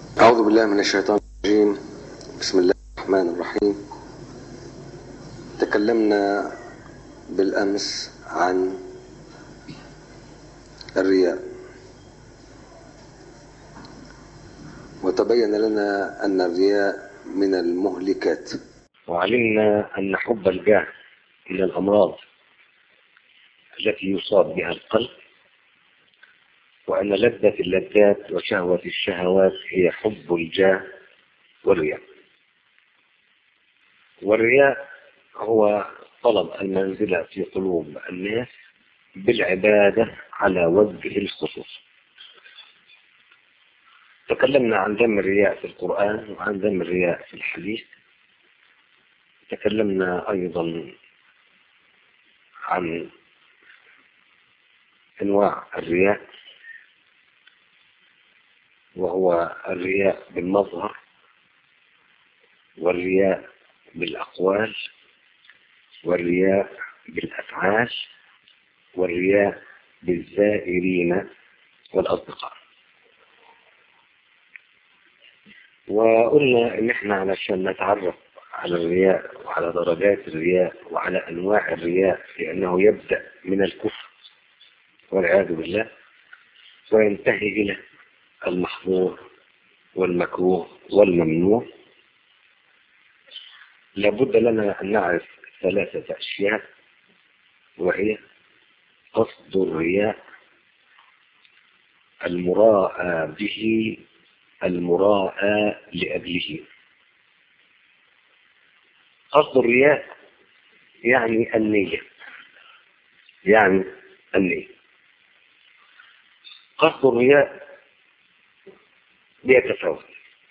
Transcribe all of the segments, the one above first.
أعوذ بالله من الشيطان الرجيم بسم الله الرحمن الرحيم تكلمنا بالأمس عن الرياء وتبين لنا أن الرياء من المهلكات وعلمنا أن حب الجاه من الأمراض التي يصاب بها القلب وأن لذة اللذات وشهوة الشهوات هي حب الجاه والرياء والرياء هو طلب المنزلة في قلوب الناس بالعبادة على وجه الخصوص تكلمنا عن ذم الرياء في القرآن وعن ذم الرياء في الحديث تكلمنا أيضا عن أنواع الرياء وهو الرياء بالمظهر والرياء بالأقوال والرياء بالأفعال والرياء بالزائرين والأصدقاء وقلنا ان احنا علشان نتعرف على الرياء وعلى درجات الرياء وعلى انواع الرياء لانه يبدأ من الكفر والعياذ بالله وينتهي الى المحظور والمكروه والممنوع لابد لنا ان نعرف ثلاثة اشياء وهي قصد الرياء المراءى به المراءى لأجله قصد الرياء يعني النية يعني النية قصد الرياء بيتفاوت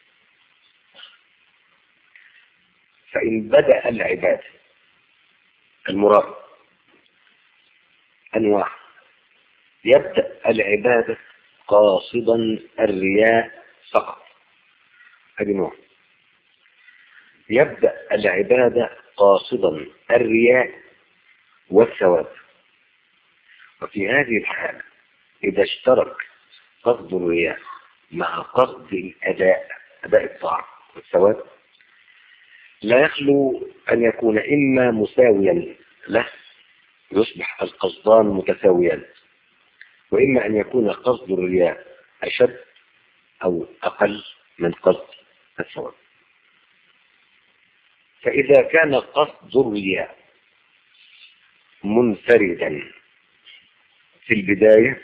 فإن بدأ العباد المراء أنواع يبدأ العبادة قاصدا الرياء فقط هذه نوع يبدأ العبادة قاصدا الرياء والثواب وفي هذه الحالة إذا اشترك قصد الرياء مع قصد الأداء أداء الطاعة والثواب لا يخلو أن يكون إما مساويا له يصبح القصدان متساويان وإما أن يكون قصد الرياء أشد أو أقل من قصد الثواب فإذا كان قصد الرياء منفردا في البداية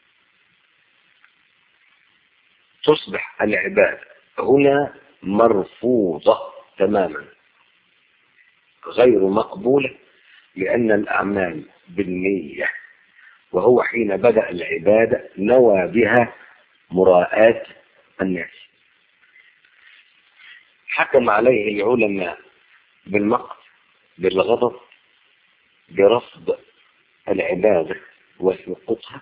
تصبح العبادة هنا مرفوضة تماما غير مقبولة لأن الأعمال بالنية وهو حين بدأ العبادة نوى بها مراءاة الناس حكم عليه العلماء بالمقت بالغضب برفض العبادة وسقوطها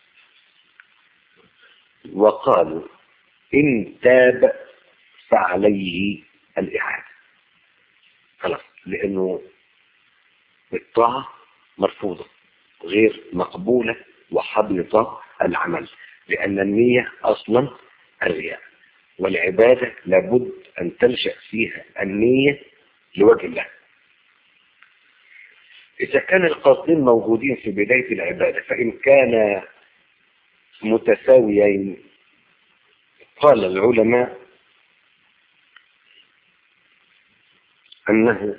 وقالوا إن تاب فعليه الإعادة خلاص لأنه الطاعة مرفوضة غير مقبولة وحبط العمل لأن النية أصلا الرياء والعبادة لابد أن تنشأ فيها النية لوجه الله إذا كان القاصدين موجودين في بداية العبادة فإن كان متساويين قال العلماء أنه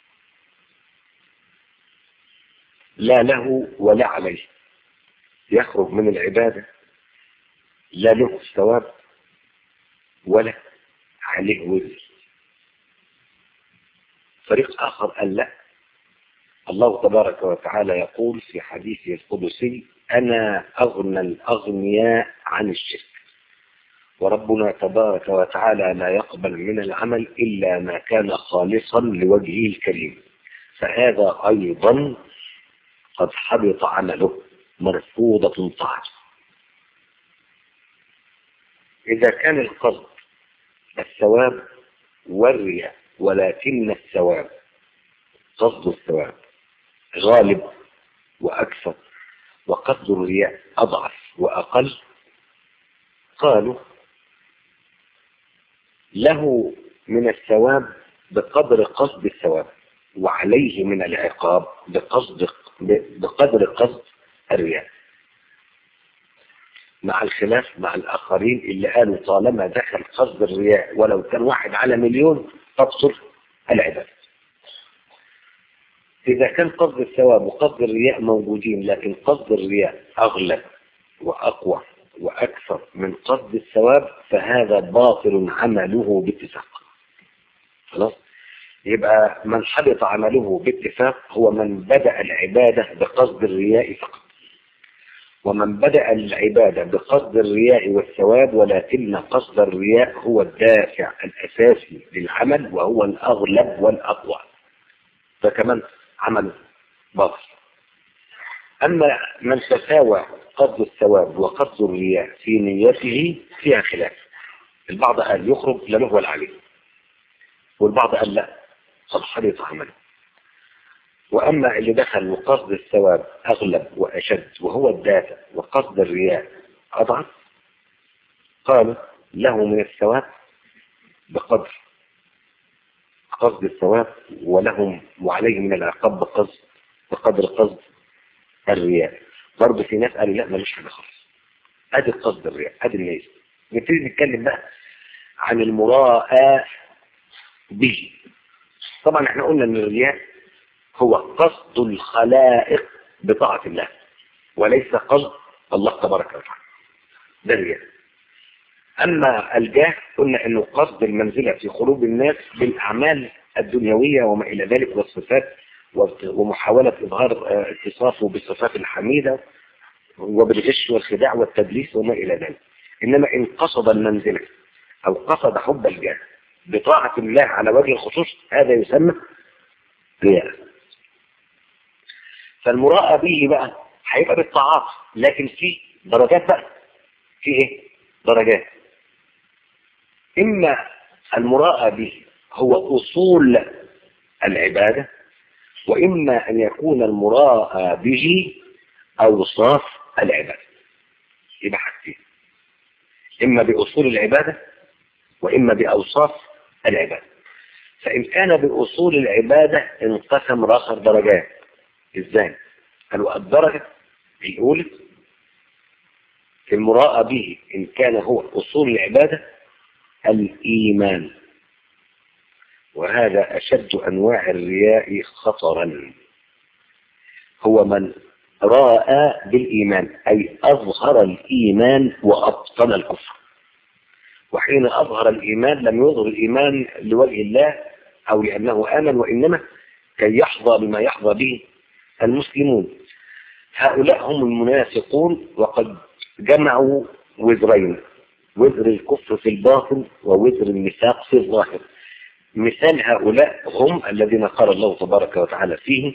لا له ولا عليه يخرج من العبادة لا له ثواب ولا عليه وزر فريق آخر قال لا الله تبارك وتعالى يقول في حديثه القدسي أنا أغنى الأغنياء عن الشرك وربنا تبارك وتعالى لا يقبل من العمل إلا ما كان خالصا لوجهه الكريم فهذا أيضا قد حبط عمله مرفوضة طاعته إذا كان القصد الثواب والرياء ولكن الثواب قصد الثواب غالب وأكثر وقصد الرياء أضعف وأقل قالوا له من الثواب بقدر قصد الثواب وعليه من العقاب بقصد بقدر قصد الرياء مع الخلاف مع الآخرين اللي قالوا طالما دخل قصد الرياء ولو كان واحد على مليون تبطل العبادة إذا كان قصد الثواب وقصد الرياء موجودين لكن قصد الرياء أغلب وأقوى وأكثر من قصد الثواب فهذا باطل عمله باتفاق خلاص يبقى من حبط عمله باتفاق هو من بدأ العبادة بقصد الرياء فقط ومن بدأ العبادة بقصد الرياء والثواب ولكن قصد الرياء هو الدافع الأساسي للعمل وهو الأغلب والأقوى فكمان عمل باطل أما من تساوى قصد الثواب وقصد الرياء في نيته فيها خلاف البعض قال يخرج لا له ولا عليه والبعض قال لا قد حبط عمله وأما اللي دخل وقصد الثواب أغلب وأشد وهو الدافع وقصد الرياء أضعف قالوا له من الثواب بقدر قصد الثواب ولهم وعليه من العقاب بقصد بقدر قصد الرياء برضه في ناس قالوا لا ملوش حاجه خالص ادي قصد الرياء ادي النية نبتدي نتكلم بقى عن المراءة به طبعا احنا قلنا ان الرياء هو قصد الخلائق بطاعة الله وليس قصد الله تبارك وتعالى ده الرياء اما الجاه قلنا انه قصد المنزلة في قلوب الناس بالاعمال الدنيوية وما الى ذلك والصفات ومحاولة إظهار اتصافه بالصفات الحميدة وبالغش والخداع والتدليس وما إلى ذلك إنما إن قصد المنزلة أو قصد حب الجاه بطاعة الله على وجه الخصوص هذا يسمى رياء فالمراءة به بقى هيبقى بالطاعات لكن في درجات بقى في ايه درجات إما المراءة به هو أصول العبادة وإما أن يكون المراء به أوصاف العبادة يبقى حاجتين إما بأصول العبادة وإما بأوصاف العبادة فإن كان بأصول العبادة انقسم راسر درجات إزاي؟ قالوا الدرجة الأولى في المراء به إن كان هو أصول العبادة الإيمان وهذا أشد أنواع الرياء خطرا هو من راء بالإيمان أي أظهر الإيمان وأبطل الكفر وحين أظهر الإيمان لم يظهر الإيمان لوجه الله أو لأنه آمن وإنما كي يحظى بما يحظى به المسلمون هؤلاء هم المنافقون وقد جمعوا وزرين وزر الكفر في الباطن ووزر النفاق في الظاهر مثال هؤلاء هم الذين قال الله تبارك وتعالى فيهم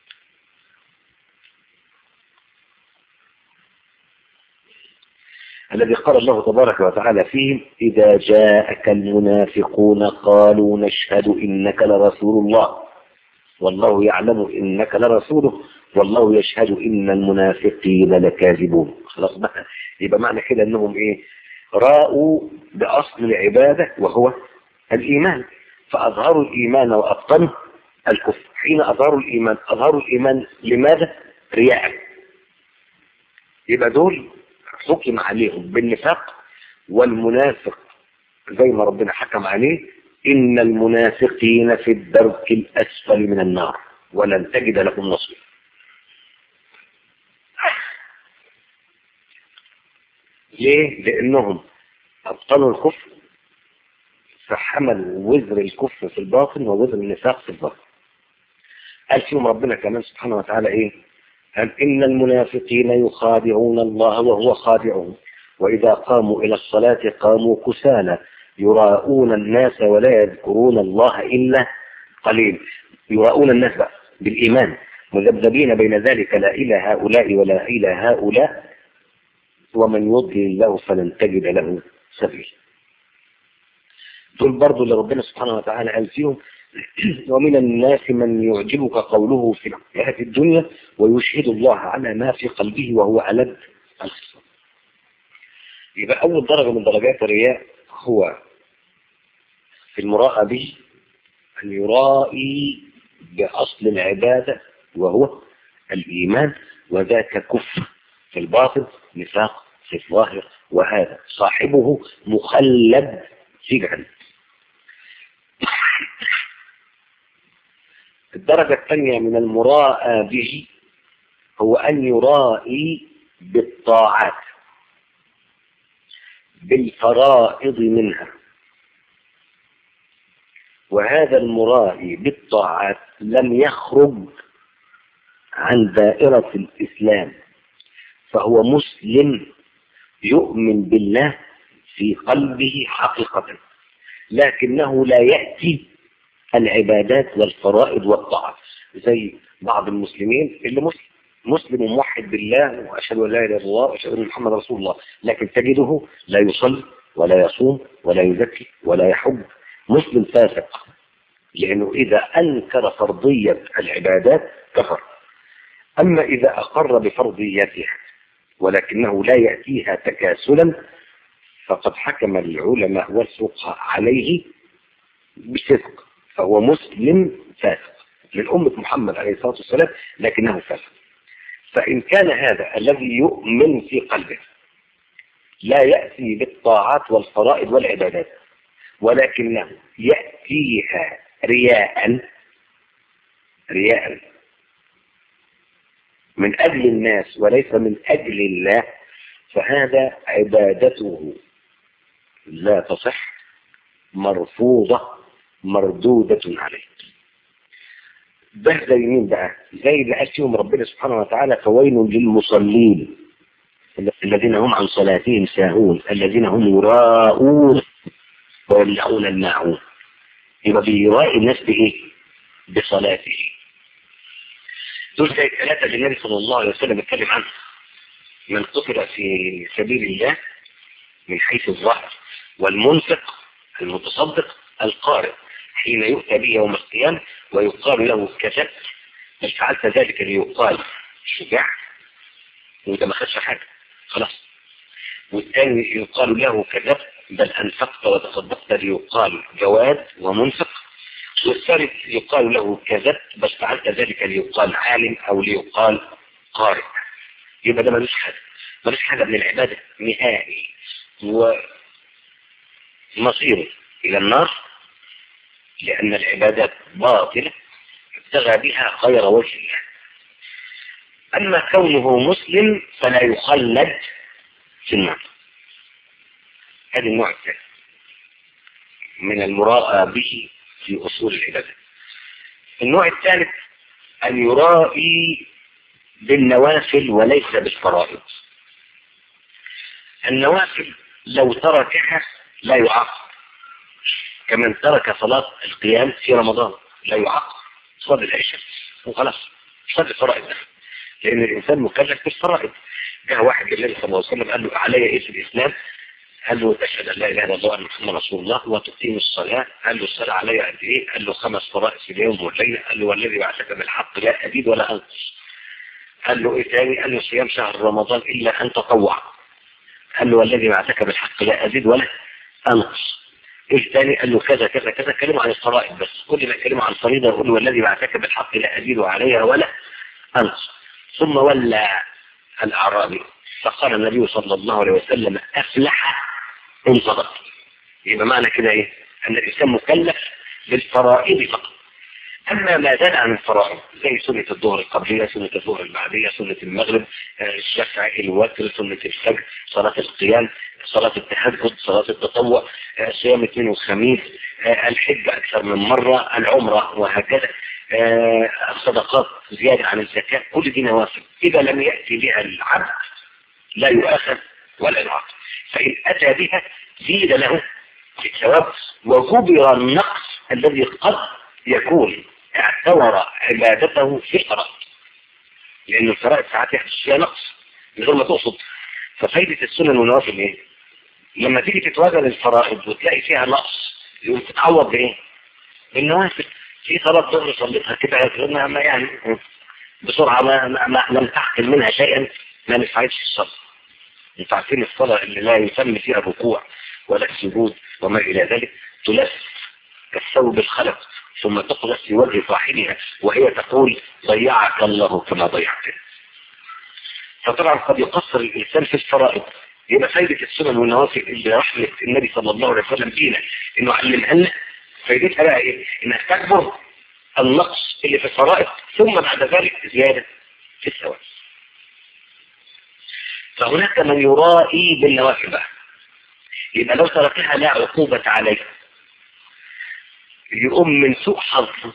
الذي قال الله تبارك وتعالى فيهم إذا جاءك المنافقون قالوا نشهد إنك لرسول الله والله يعلم إنك لرسوله والله يشهد إن المنافقين لكاذبون خلاص بقى يبقى معنى كده أنهم إيه راءوا بأصل العبادة وهو الإيمان فأظهروا الإيمان وأبطنوا الكفر حين أظهروا الإيمان أظهروا الإيمان لماذا؟ رياء يبقى دول حكم عليهم بالنفاق والمنافق زي ما ربنا حكم عليه إن المنافقين في الدرك الأسفل من النار ولن تجد لهم نصير ليه؟ لأنهم أبطلوا الكفر فحملوا وزر الكفر في الباطن ووزر النفاق في الباطن قال فيهم ربنا كمان سبحانه وتعالى ايه قال ان المنافقين يخادعون الله وهو خادعهم واذا قاموا الى الصلاة قاموا كسالى يراءون الناس ولا يذكرون الله الا قليل يراءون الناس بقى بالايمان مذبذبين بين ذلك لا الى هؤلاء ولا الى هؤلاء ومن يضلل الله فلن تجد له سبيلا دول برضو اللي ربنا سبحانه وتعالى قال فيهم ومن الناس من يعجبك قوله في الحياة الدنيا ويشهد الله على ما في قلبه وهو ألد الخصام يبقى أول درجة من درجات الرياء هو في المراءة به أن يرائي بأصل العبادة وهو الإيمان وذاك كفر في الباطن نفاق في الظاهر وهذا صاحبه مخلد في جهنم الدرجة الثانية من المراءة به هو أن يرائي بالطاعات بالفرائض منها وهذا المرائي بالطاعات لم يخرج عن دائرة الإسلام فهو مسلم يؤمن بالله في قلبه حقيقة لكنه لا يأتي العبادات والفرائض والطاعات زي بعض المسلمين اللي مسلم مسلم موحد بالله وأشهد أن لا إله إلا الله وأشهد أن محمد رسول الله لكن تجده لا يصلي ولا يصوم ولا يزكي ولا يحج مسلم فاسق لأنه إذا أنكر فرضية العبادات كفر أما إذا أقر بفرضيتها ولكنه لا يأتيها تكاسلا فقد حكم العلماء والفقهاء عليه بصدق فهو مسلم فاسق من أمة محمد عليه الصلاة والسلام لكنه فاسق فإن كان هذا الذي يؤمن في قلبه لا يأتي بالطاعات والفرائض والعبادات ولكنه يأتيها رياء رياء من أجل الناس وليس من أجل الله فهذا عبادته لا تصح مرفوضة مردودة عليه ده زي مين بقى زي اللي قال فيهم ربنا سبحانه وتعالى فويل للمصلين الذين هم عن صلاتهم ساهون الذين هم يراءون ويمنعون الماعون يبقى بيرائي الناس بايه بصلاته دول زي الثلاثة اللي النبي صلى الله عليه وسلم اتكلم عنهم من قتل في سبيل الله من حيث الظاهر والمنفق المتصدق القارئ حين يؤتى به يوم القيامة ويقال له كذبت بل فعلت ذلك ليقال شجاع وانت ما خدش حاجة خلاص والثاني يقال له كذبت بل أنفقت وتصدقت ليقال جواد ومنفق والثالث يقال له كذبت بس فعلت ذلك ليقال عالم أو ليقال قارئ يبقى ده ملوش حاجة ملوش حاجة من العبادة نهائي ومصيره إلى النار لأن العبادات باطلة ابتغى بها غير وجه الله أما كونه مسلم فلا يخلد في النار هذا النوع الثاني من المراءة به في أصول العبادة النوع الثالث أن يرائي بالنوافل وليس بالفرائض النوافل لو تركها لا يعاقب كمن ترك صلاة القيام في رمضان لا يعاقب صلى العشاء وخلاص صلى الفرائض لأن الإنسان مكلف بالفرائض جاء واحد للنبي صلى الله عليه وسلم قال له علي إيه في الإسلام قال له تشهد أن لا إله إلا الله وأن محمد رسول الله وتقيم الصلاة قال له الصلاة علي قد إيه قال له خمس فرائض في اليوم والليلة قال له والذي بعثك بالحق لا أزيد ولا أنقص قال له إيه تاني قال له صيام شهر رمضان إلا أن تطوع قال له والذي بعثك بالحق لا أزيد ولا أنقص ايه تاني قال له كذا كذا كذا كلموا عن الفرائض بس كل ما يتكلموا عن الفريضة يقول والذي بعثك بالحق لا أزيد عليها ولا أنقص ثم ولى الأعرابي فقال النبي صلى الله عليه وسلم أفلح إن صدق يبقى معنى كده إيه أن الإنسان مكلف بالفرائض فقط أما ما زاد عن الفرائض زي سنة الظهر القبلية سنة الظهر البعدية سنة المغرب الشفع الوتر سنة الفجر صلاة القيام صلاة التهجد صلاة التطوع صيام اثنين وخميس الحج أكثر من مرة العمرة وهكذا الصدقات زيادة عن الزكاة كل دي نوافل إذا لم يأتي بها العبد لا يؤاخذ ولا يعاقب فإن أتى بها زيد له في الثواب وجبر النقص الذي قد يكون اعتبر عبادته في الفرائض لأن الفرائض ساعات يحدث فيها نقص من غير ما تقصد ففايدة السنن والنوافل ايه؟ لما تيجي تتواجد الفرائض وتلاقي فيها نقص يقوم تتعوض بايه؟ بالنوافل في صلاة ظهر صليتها كده ما يعني بسرعة ما, ما, ما لم تحقل منها شيئا ما نفعلش الصلاة انت عارفين الصلاة اللي لا يسمى فيها الركوع ولا السجود وما إلى ذلك تلف كالثوب الخلق ثم تقذف في وجه صاحبها وهي تقول ضيعك الله كما ضيعتني فطبعا قد يقصر الإنسان في الفرائض يبقى فايدة السنن والنوافل اللي رحمة النبي صلى الله عليه وسلم بينا انه علمها لنا فايدتها بقى ايه؟ انها تكبر النقص اللي في الفرائض ثم بعد ذلك زيادة في الثواب فهناك من يرائي بالنوافل بقى يبقى لو تركها لا عقوبة عليه يقوم من سوء حظه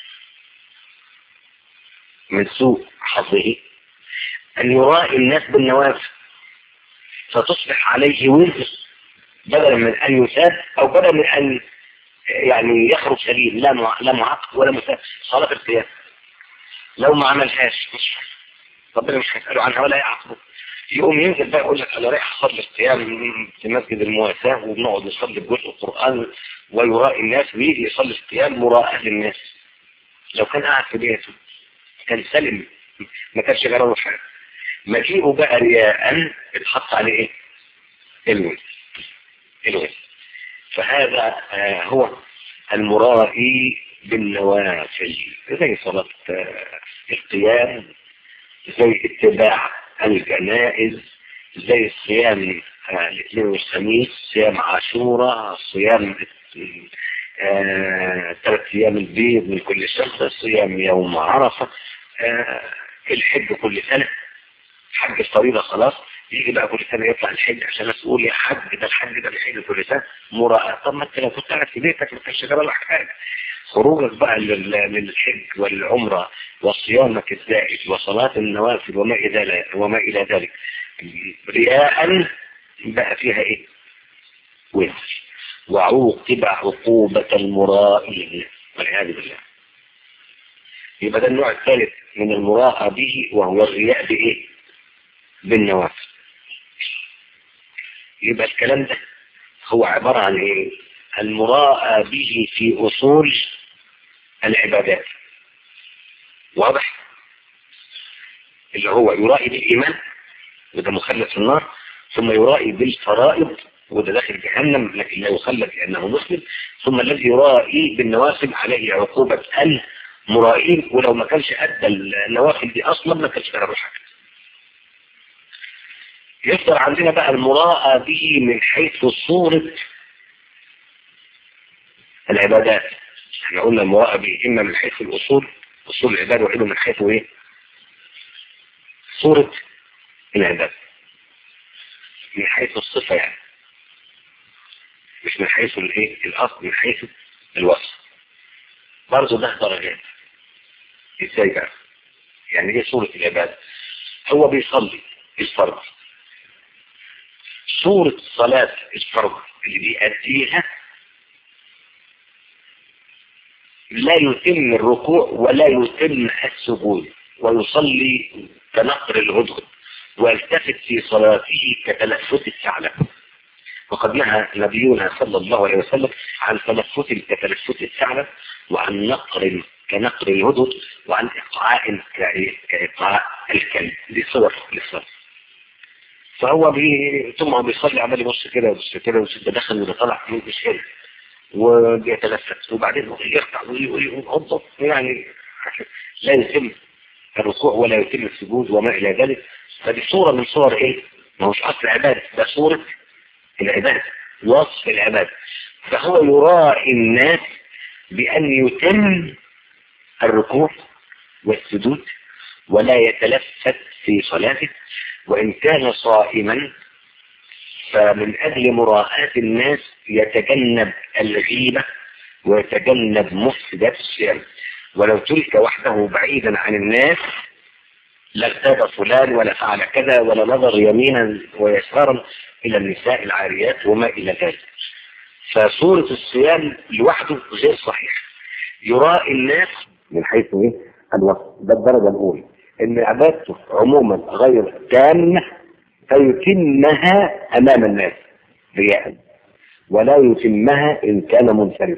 من سوء حظه أن يرائي الناس بالنوافل فتصبح عليه وزر بدلا من أن يساب أو بدلا من أن يعني يخرج سليم لا مع... لا معاق ولا مساب صلاة القيام لو ما عملهاش مش ربنا مش هيسأله عنها ولا يعاقبه يقوم ينزل بقى يقول لك انا رايح اصلي القيام في مسجد المواساة وبنقعد نصلي بجزء القرآن ويرائي الناس ويجي يصلي القيام مراءة للناس لو كان قاعد في بيته كان سلم ما كانش جرى حاجه مجيئه بقى رياء اتحط عليه ايه الوز الوز فهذا آه هو المرائي بالنوافل زي صلاة آه القيام زي اتباع الجنائز زي الصيام آه الاثنين والخميس صيام عاشوراء صيام ثلاث ايام البيض من كل شهر صيام يوم عرفة الحج كل سنة حج الفريضة خلاص يجي بقى كل سنة يطلع الحج عشان تقول يا حج ده الحج ده الحج كل سنة مراءة طب ما انت لو كنت قاعد في بيتك ما كانش جرى لك حاجة خروجك بقى للحج والعمرة وصيامك الزائد وصلاة النوافل وما إلى ذلك وما إلى ذلك رياء بقى فيها إيه؟ وزر وعوقب عقوبة المرائين والعياذ بالله يبقى ده النوع الثالث من المراءة به وهو الرياء بإيه؟ بالنوافل يبقى الكلام ده هو عبارة عن ايه المراءة به في اصول العبادات واضح اللي هو يرائي بالايمان وده مخلد في النار ثم يرائي بالفرائض وده داخل جهنم لكن لا يخلد لانه مسلم ثم الذي يرائي بالنوافل عليه عقوبة المرائين ولو ما كانش ادى النوافل دي اصلا ما كانش يعرف حاجه يصدر عندنا بقى المراءة به من حيث صورة العبادات احنا قلنا المراءة به إما من حيث الأصول أصول العبادة وإما من حيث إيه صورة العبادة من حيث الصفة يعني مش من حيث الايه الأصل من حيث الوصف برضه ده درجات ازاي بقى يعني ايه صورة العبادة هو بيصلي الفرض صورة صلاة الفرض اللي بيأديها لا يتم الركوع ولا يتم السجود ويصلي كنقر الهدهد ويلتفت في صلاته كتلفت الثعلب وقد نهى نبينا صلى الله عليه وسلم عن تلفت كتلفت الثعلب وعن نقر كنقر الهدهد وعن إقعاء كإقعاء الكلب دي صور للصلاة فهو بي... ثم بيصلي عمال يبص كده ويبص كده ويبص ده دخل وده طلع مش هنا وبيتلفت وبعدين يرفع ويقول يعني لا يتم الركوع ولا يتم السجود وما الى ذلك فدي صوره من صور ايه؟ ما هوش اصل عباده ده صوره العباده وصف العباده فهو يراعي الناس بان يتم الركوع والسجود ولا يتلفت في صلاته وإن كان صائما فمن أجل مراءاة الناس يتجنب الغيبة ويتجنب مفسدات الصيام ولو ترك وحده بعيدا عن الناس لاغتاب فلان ولا فعل كذا ولا نظر يمينا ويسارا إلى النساء العاريات وما إلى ذلك فصورة الصيام لوحده غير صحيح يرائي الناس من حيث ايه الوصف ده الدرجة الأولى ان عبادته عموما غير تامة فيتمها امام الناس رياء ولا يتمها ان كان منفردا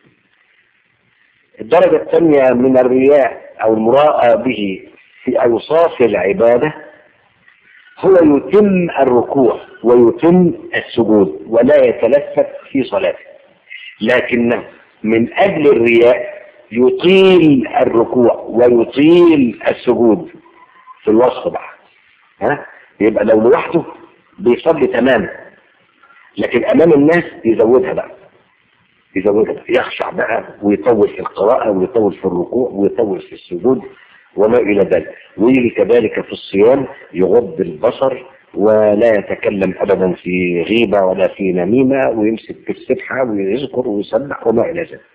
الدرجة الثانية من الرياء او المراءة به في اوصاف العبادة هو يتم الركوع ويتم السجود ولا يتلفت في صلاته لكنه من أجل الرياء يطيل الركوع ويطيل السجود في الوصف بقى ها يبقى لو لوحده بيصلي تمام لكن امام الناس يزودها بقى يزودها بقى يخشع بقى ويطول في القراءة ويطول في الركوع ويطول في السجود وما إلى ذلك ويجي كذلك في الصيام يغض البصر ولا يتكلم أبدا في غيبة ولا في نميمة ويمسك في السبحة ويذكر ويسبح وما إلى ذلك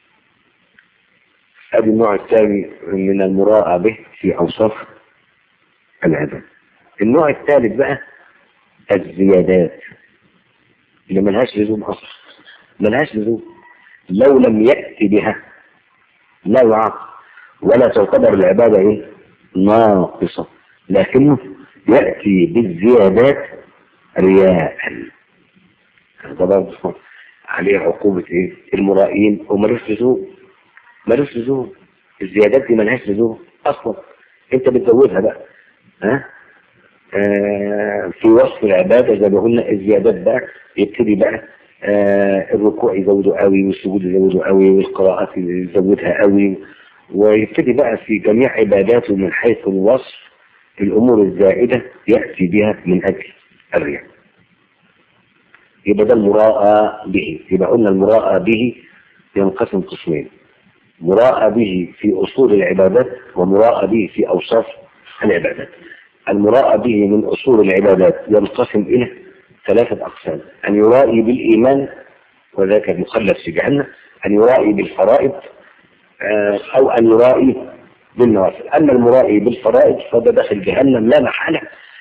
هذا النوع الثاني من المراءة به في أوصاف العباد النوع الثالث بقى الزيادات اللي ملهاش لزوم أصلا ملهاش لزوم لو لم يأتي بها لا يعاقب ولا تعتبر العبادة ايه ناقصة لكنه يأتي بالزيادات رياء هذا برضه عليه عقوبة ايه المرائين وملوش لزوم ملوش لزوم الزيادات دي ملهاش لزوم اصلا انت بتزودها بقى ها آه في وصف العبادة زي ما قلنا الزيادات بقى يبتدي بقى آه الركوع يزوده قوي والسجود يزوده قوي والقراءات يزودها قوي ويبتدي بقى في جميع عباداته من حيث الوصف الأمور الزائدة يأتي بها من أجل الرياء يبقى ده المراءة به يبقى قلنا المراءة به ينقسم قسمين مراءة به في أصول العبادات ومراءة به في أوصاف العبادات المراءة به من أصول العبادات ينقسم إلى ثلاثة أقسام أن يرائي بالإيمان وذاك مخلف في جهنم أن يرائي بالفرائض أو أن يرائي بالنوافل أما المرائي بالفرائض فده داخل جهنم لا محالة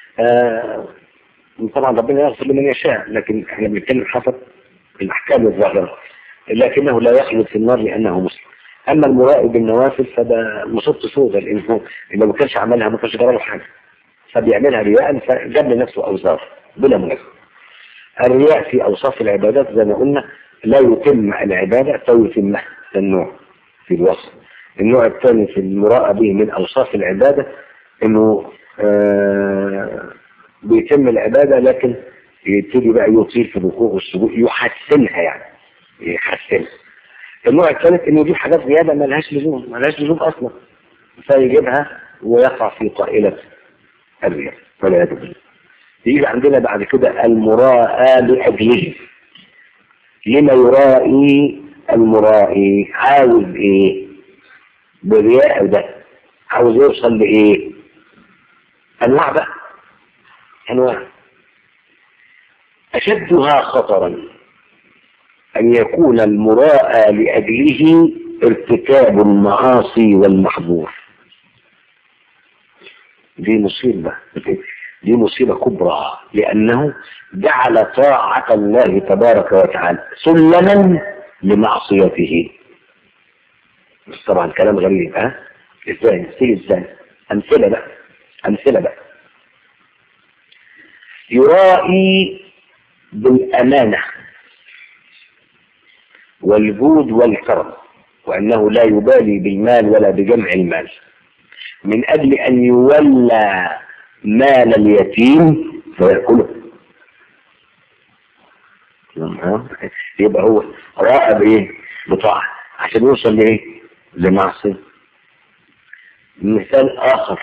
طبعا ربنا يغفر لمن يشاء لكن احنا بنتكلم حسب الأحكام الظاهرة لكنه لا يخلد في النار لأنه مسلم أما المرائي بالنوافل فده مصيبته سودة لأنه إذا ما كانش عملها ما كانش جرى حاجة فبيعملها رياء فجاب لنفسه أوزار بلا مناسبة الرياء في أوصاف العبادات زي ما قلنا لا يتم العبادة فيتمها النوع في الوصف النوع الثاني في المراءة به من أوصاف العبادة انه آه بيتم العبادة لكن يبتدي بقى يطيل في الركوع والسجود يحسنها يعني يحسنها النوع الثالث انه دي حاجات زيادة ما لهاش لزوم ما لهاش لزوم اصلا فيجيبها ويقع في طائلة الرياء والعياذ بالله يجي عندنا بعد كده المراءة لأجله لما يرائي المرائي عاوز ايه بالرياء ده عاوز يوصل لايه انواع بقى انواع اشدها خطرا ان يكون المراءى لاجله ارتكاب المعاصي والمحظور دي مصيبة دي مصيبة كبرى لأنه جعل طاعة الله تبارك وتعالى سلما لمعصيته طبعا كلام غريب ها ازاي ازاي ازاي امثله بقى امثله بقى يرائي بالامانه والجود والكرم وانه لا يبالي بالمال ولا بجمع المال من اجل ان يولى مال اليتيم فيأكله يبقى هو راى بايه بطاعة عشان يوصل لايه لمعصية مثال اخر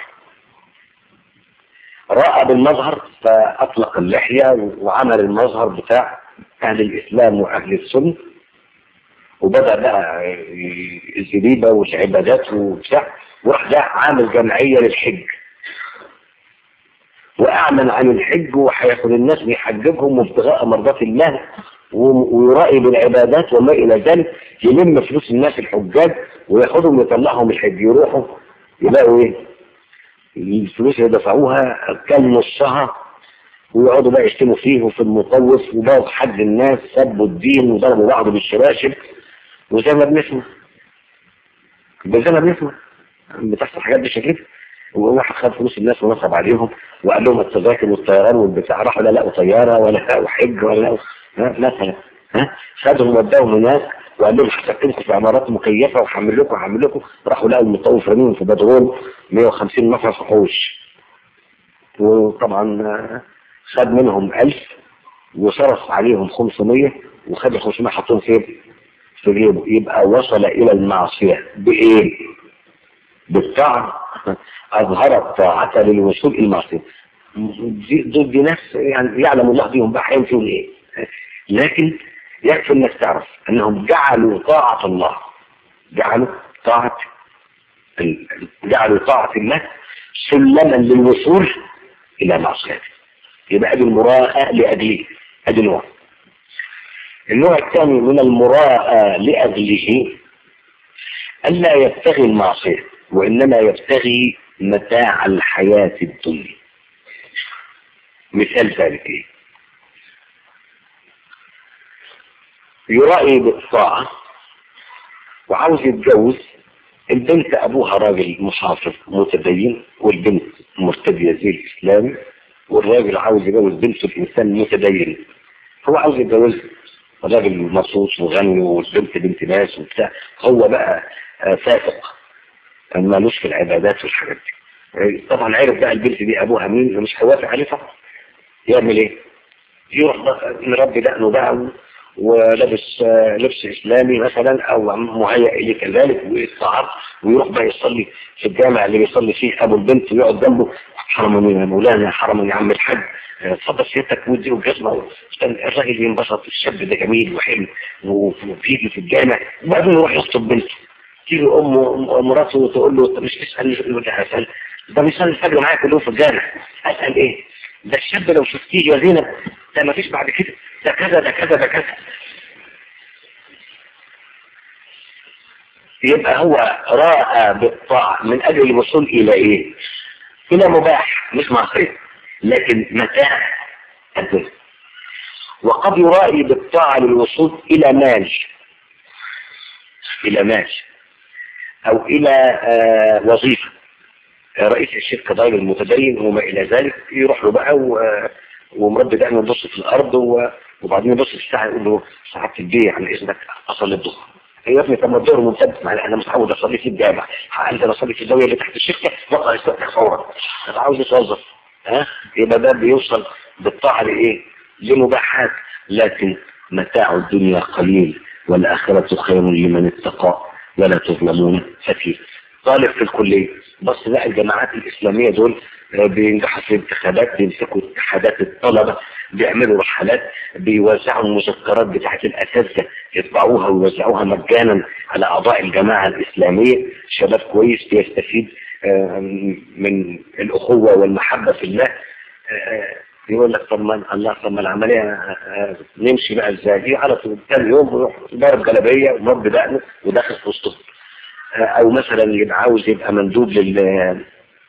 راى بالمظهر فاطلق اللحية وعمل المظهر بتاع اهل الاسلام واهل السنة وبدأ بقى الزريبة والعبادات وبتاع وراح ده عامل جمعية للحج وأعلن عن الحج وهياخد الناس بيحججهم وابتغاء مرضات الله ويرائي بالعبادات وما إلى ذلك يلم فلوس الناس الحجاج وياخدهم ويطلعهم الحج يروحوا يلاقوا إيه الفلوس اللي دفعوها كان نصها ويقعدوا بقى يشتموا فيه وفي المطوف وبقوا حد الناس سبوا الدين وضربوا بعض بالشراشف وزي ما بنسمع زي ما بنسمع بتحصل حاجات بالشكل وواحد خد فلوس الناس ونصب عليهم وقال لهم التذاكر والطيران والبتاع راحوا لا لقوا طياره ولا لقوا حج ولا لقوا مثلا ها خدهم وداهم هناك وقال لهم هسكنكم في عمارات مكيفه وهعمل لكم وهعمل لكم راحوا لقوا المطوف راميهم في بدرون 150 نفر في حوش وطبعا خد منهم 1000 وصرف عليهم 500 وخد ال 500 حطهم فين؟ في جيبه يبقى وصل إلى المعصية بإيه؟ بالطاعة أظهر الطاعة للوصول إلى المعصية دي, دي, دي ناس يعني يعلم الله بيهم بقى هيمشوا إيه لكن يكفي انك تعرف انهم جعلوا طاعة الله جعلوا طاعة جعلوا طاعة الله سلما للوصول الى معصيته يبقى ادي المراءة لاجله ادي نوع النوع الثاني من المراءة لاجله الا يبتغي المعصية وانما يبتغي متاع الحياة الدنيا مثال ذلك ايه يرائي بالطاعة وعاوز يتجوز البنت ابوها راجل محافظ متدين والبنت مرتدية زي الاسلام والراجل عاوز يجوز بنته الانسان متدين هو عاوز يتجوز راجل مبسوط وغني والبنت بنت ناس وبتاع هو بقى فاسق مالوش في العبادات والحاجات دي طبعا عرف بقى البنت دي ابوها مين مش هيوافق عليه طبعا يعمل ايه؟ يروح مربي دقنه بقى ولابس لبس اسلامي مثلا او مهيئ اليه كذلك ويستعر ويروح بقى يصلي في الجامع اللي بيصلي فيه ابو البنت ويقعد جنبه حرما يا مولانا حرما يا عم الحاج اتفضل سيادتك ودي والجزمه الراجل ينبسط الشاب ده جميل وحلو وبيجي في الجامع وبعدين يروح يخطب بنته تيجي امه مراته تقول له مش تسال يقول له اسال ده بيصلي الفجر معايا كلهم في الجامع اسال ايه ده الشاب لو شفتيه يا زينب ده ما فيش بعد كده ده كذا ده كذا ده كذا يبقى هو راى بالطاعة من اجل الوصول الى ايه الى مباح مش معصية لكن متاع الدنيا وقد يرائي بالطاعة للوصول الى مال الى مال او الى آه وظيفة رئيس الشركة راجل المتدين وما الى ذلك يروح له بقى ومربي دقنه يبص في الارض وبعدين يبص في الساعه يقول له ساعه البيع عن اذنك اصلي الظهر يا ابني طب ما الظهر ممتد انا متعود اصلي في الجامع انت اصلي في الزاويه اللي تحت الشركه بقى يستفتح فورا انت عاوز يتوظف ها يبقى ده بيوصل بالطاعه لايه؟ لمباحات لكن متاع الدنيا قليل والاخره خير لمن اتقى ولا تظلمون فتيل طالب في الكليه بس لا الجماعات الاسلاميه دول بينجحوا في الانتخابات بيمسكوا اتحادات الطلبة بيعملوا رحلات بيوزعوا المذكرات بتاعت الأساتذة يطبعوها ويوزعوها مجانا على أعضاء الجماعة الإسلامية شباب كويس بيستفيد من الأخوة والمحبة في الله يقول لك طب ما الله طب ما العملية نمشي بقى ازاي على طول ثاني يوم يروح ضارب جلابية ومربي دقنه وداخل في وسطهم أو مثلا يبقى عاوز يبقى مندوب لل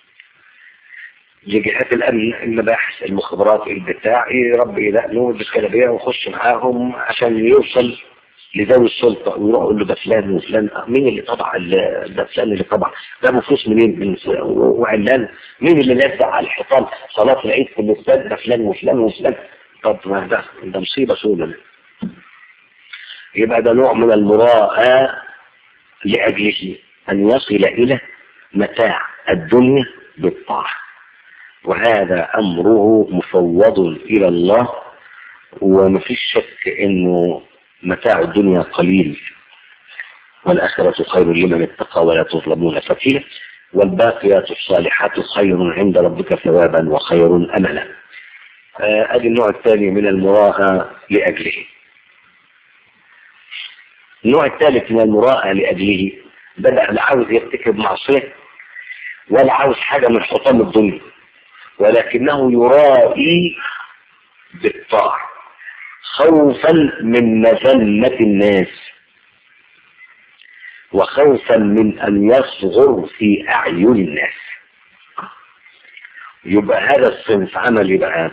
لجهات الامن المباحث المخابرات البتاع يربي دقنه بالكلابيه ويخش معاهم عشان يوصل لذوي السلطه ويروح يقول له ده فلان وفلان مين اللي طبع ده فلان اللي طبع ده فلوس منين من وعلان مين اللي نزع على الحيطان صلاه العيد في الاستاد ده فلان وفلان وفلان طب ما ده ده مصيبه سودة يبقى ده نوع من المراءة لأجله أن يصل إلى متاع الدنيا بالطاعة وهذا أمره مفوض إلى الله ومفيش شك أنه متاع الدنيا قليل والآخرة خير لمن اتقى ولا تظلمون فتيلا والباقيات الصالحات خير عند ربك ثوابا وخير أملا هذا النوع الثاني من المراءة لأجله النوع الثالث من المراءة لأجله بدأ لا عاوز يرتكب معصية ولا عاوز حاجة من حطام الدنيا ولكنه يرائي بالطاعة خوفا من مذلة الناس وخوفا من أن يصغر في أعين الناس يبقى هذا الصنف عمل يبقى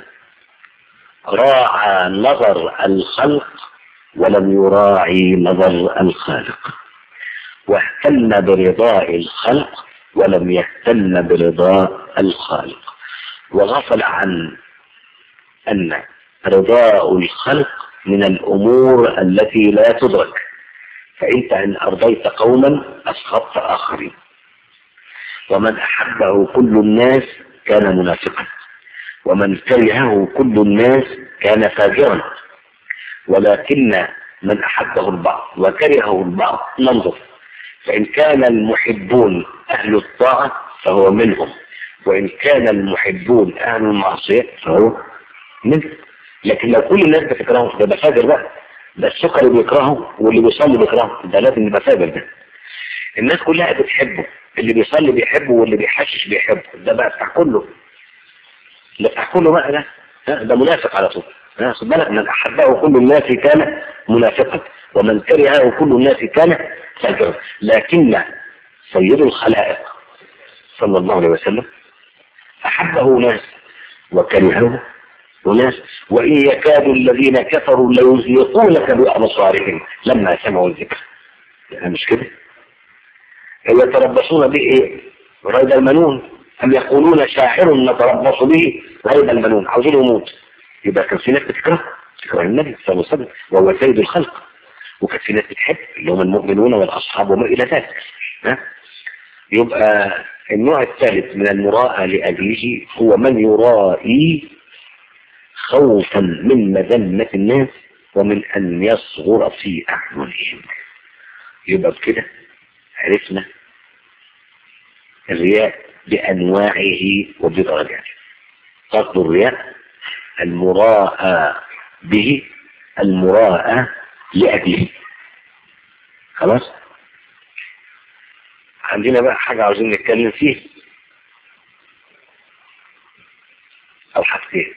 راعى نظر الخلق ولم يراعي نظر الخالق واهتم برضاء الخلق ولم يهتم برضاء الخالق وغفل عن أن رضاء الخلق من الأمور التي لا تدرك فأنت إن أرضيت قوما أسخطت آخرين ومن أحبه كل الناس كان منافقا ومن كرهه كل الناس كان فاجرا ولكن من أحبه البعض وكرهه البعض ننظر فإن كان المحبون أهل الطاعة فهو منهم وإن كان المحبون أهل المعصية فهو منهم لكن لو كل الناس بتكرهه ده فاجر بقى ده السكري بيكرهه واللي بيصلي بيكرهه ده لازم يبقى فاجر ده الناس كلها بتحبه اللي بيصلي بيحبه واللي بيحشش بيحبه ده بقى بتاع كله ده بتاع كله بقى ده ده منافق على طول خد بالك من أحبه كل الناس كان منافقا ومن كرهه كل الناس كان فاجرا لكن سيد الخلائق صلى الله عليه وسلم أحبه ناس وكرهه وناس وإن يكاد الذين كفروا ليزلقونك بأبصارهم لما سمعوا الذكر يعني مش كده يتربصون به ايه ريب المنون أم يقولون شاعر نتربص به ريب المنون عاوزين يموت يبقى كان في ناس بتكره تكره النبي صلى الله عليه وسلم وهو سيد الخلق وكان في ناس بتحب اللي هم المؤمنون والأصحاب وما إلى ذلك ها يبقى النوع الثالث من المراءة لأجله هو من يرائي خوفا من مذمة الناس ومن أن يصغر في أعينهم يبقى بكده عرفنا الرياء بأنواعه وبدرجاته قصد الرياء المراءة به المراءة لأجله خلاص عندنا بقى حاجة عاوزين نتكلم فيه أو حاجتين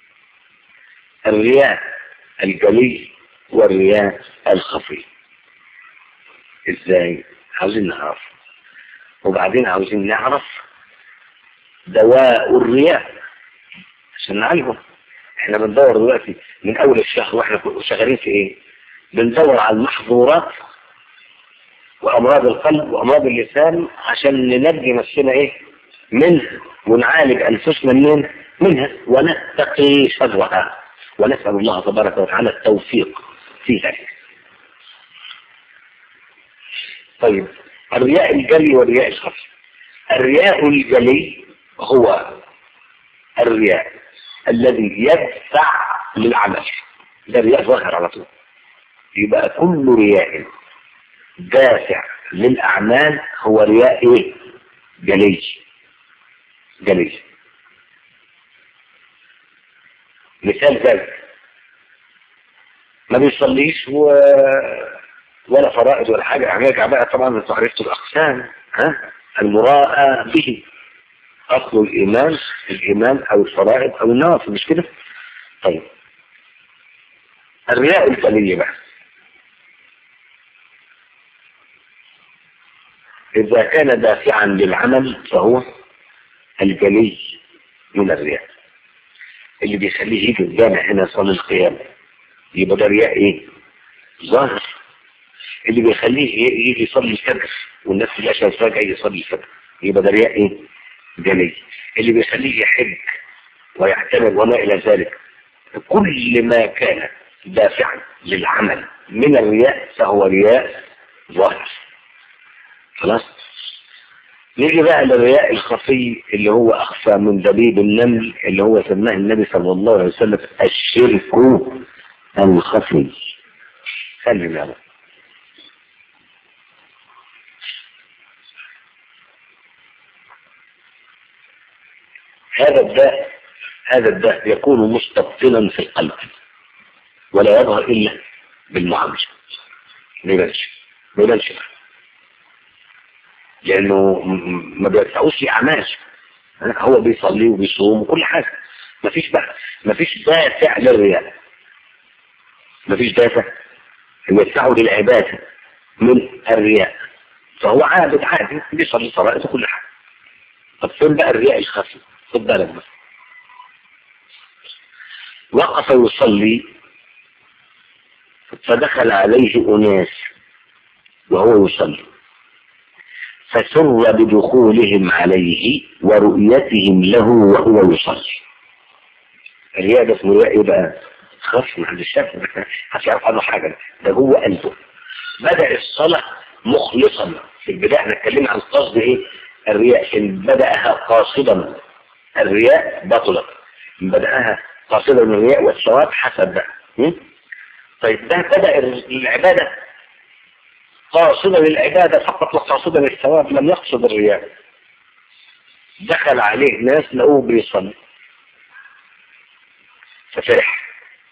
الرياء الجلي والرياء الخفي ازاي عاوزين نعرف وبعدين عاوزين نعرف دواء الرياء عشان نعالجه احنا بندور دلوقتي من اول الشهر واحنا شغالين في ايه بندور على المحظورات وامراض القلب وامراض اللسان عشان ننجي نفسنا ايه منها ونعالج انفسنا منين منها ونتقي شرها ونسأل الله تبارك وتعالى التوفيق في ذلك طيب الرياء الجلي والرياء الخفي الرياء الجلي هو الرياء الذي يدفع للعمل ده رياء ظاهر على طول يبقى كل رياء دافع للأعمال هو رياء ايه جلي جلي مثال ذلك ما بيصليش و... ولا فرائض ولا حاجة هنرجع بقى طبعا انتوا عرفتوا الأقسام ها المراءة به أصل الإيمان الإيمان أو الفرائض أو النوافل مش كده طيب الرياء الجلي بقى إذا كان دافعا للعمل فهو الجلي من الرياء اللي بيخليه يجي الجامع هنا يصلي القيام يبقى ده رياء ايه ظاهر اللي بيخليه يجي يصلي الفجر والناس في العشاء فجأة يصلي الفجر يبقى ده رياء ايه جلي اللي بيخليه يحج ويعتمد وما الى ذلك كل ما كان دافعا للعمل من الرياء فهو رياء ظاهر خلاص نيجي بقى للرياء الخفي اللي هو أخفى من دبيب النمل اللي هو سماه النبي صلى الله عليه وسلم الشرك الخفي خلي بالك هذا الداء هذا الداء يكون مستبطنا في القلب ولا يظهر إلا بالمعاملة ما يبانش ما يبانش لأنه ما بيدفعوش لأعمال هو بيصلي وبيصوم وكل حاجة ما فيش بقى ما فيش دافع للرياء ما فيش دافع يدفعه للعبادة من الرياء فهو عابد عادي بيصلي فرائض وكل حاجة طب فين بقى الرياء الخفي خد بالك بقى وقف يصلي فدخل عليه أناس وهو يصلي فسر بدخولهم عليه ورؤيتهم له وهو يصلي الرياء ده اسمه رياء ايه بقى خف عند الشك محدش يعرف عنه حاجة ده جوه قلبه بدأ الصلاة مخلصا في البداية احنا اتكلمنا عن قصد ايه الرياء ان بدأها قاصدا الرياء بطلت ان بدأها قاصدا الرياء والثواب حسب بقى طيب ده بدأ العبادة قاصدا للعبادة فقط وقاصدا للثواب لم يقصد الرياء دخل عليه ناس لقوه بيصلي ففرح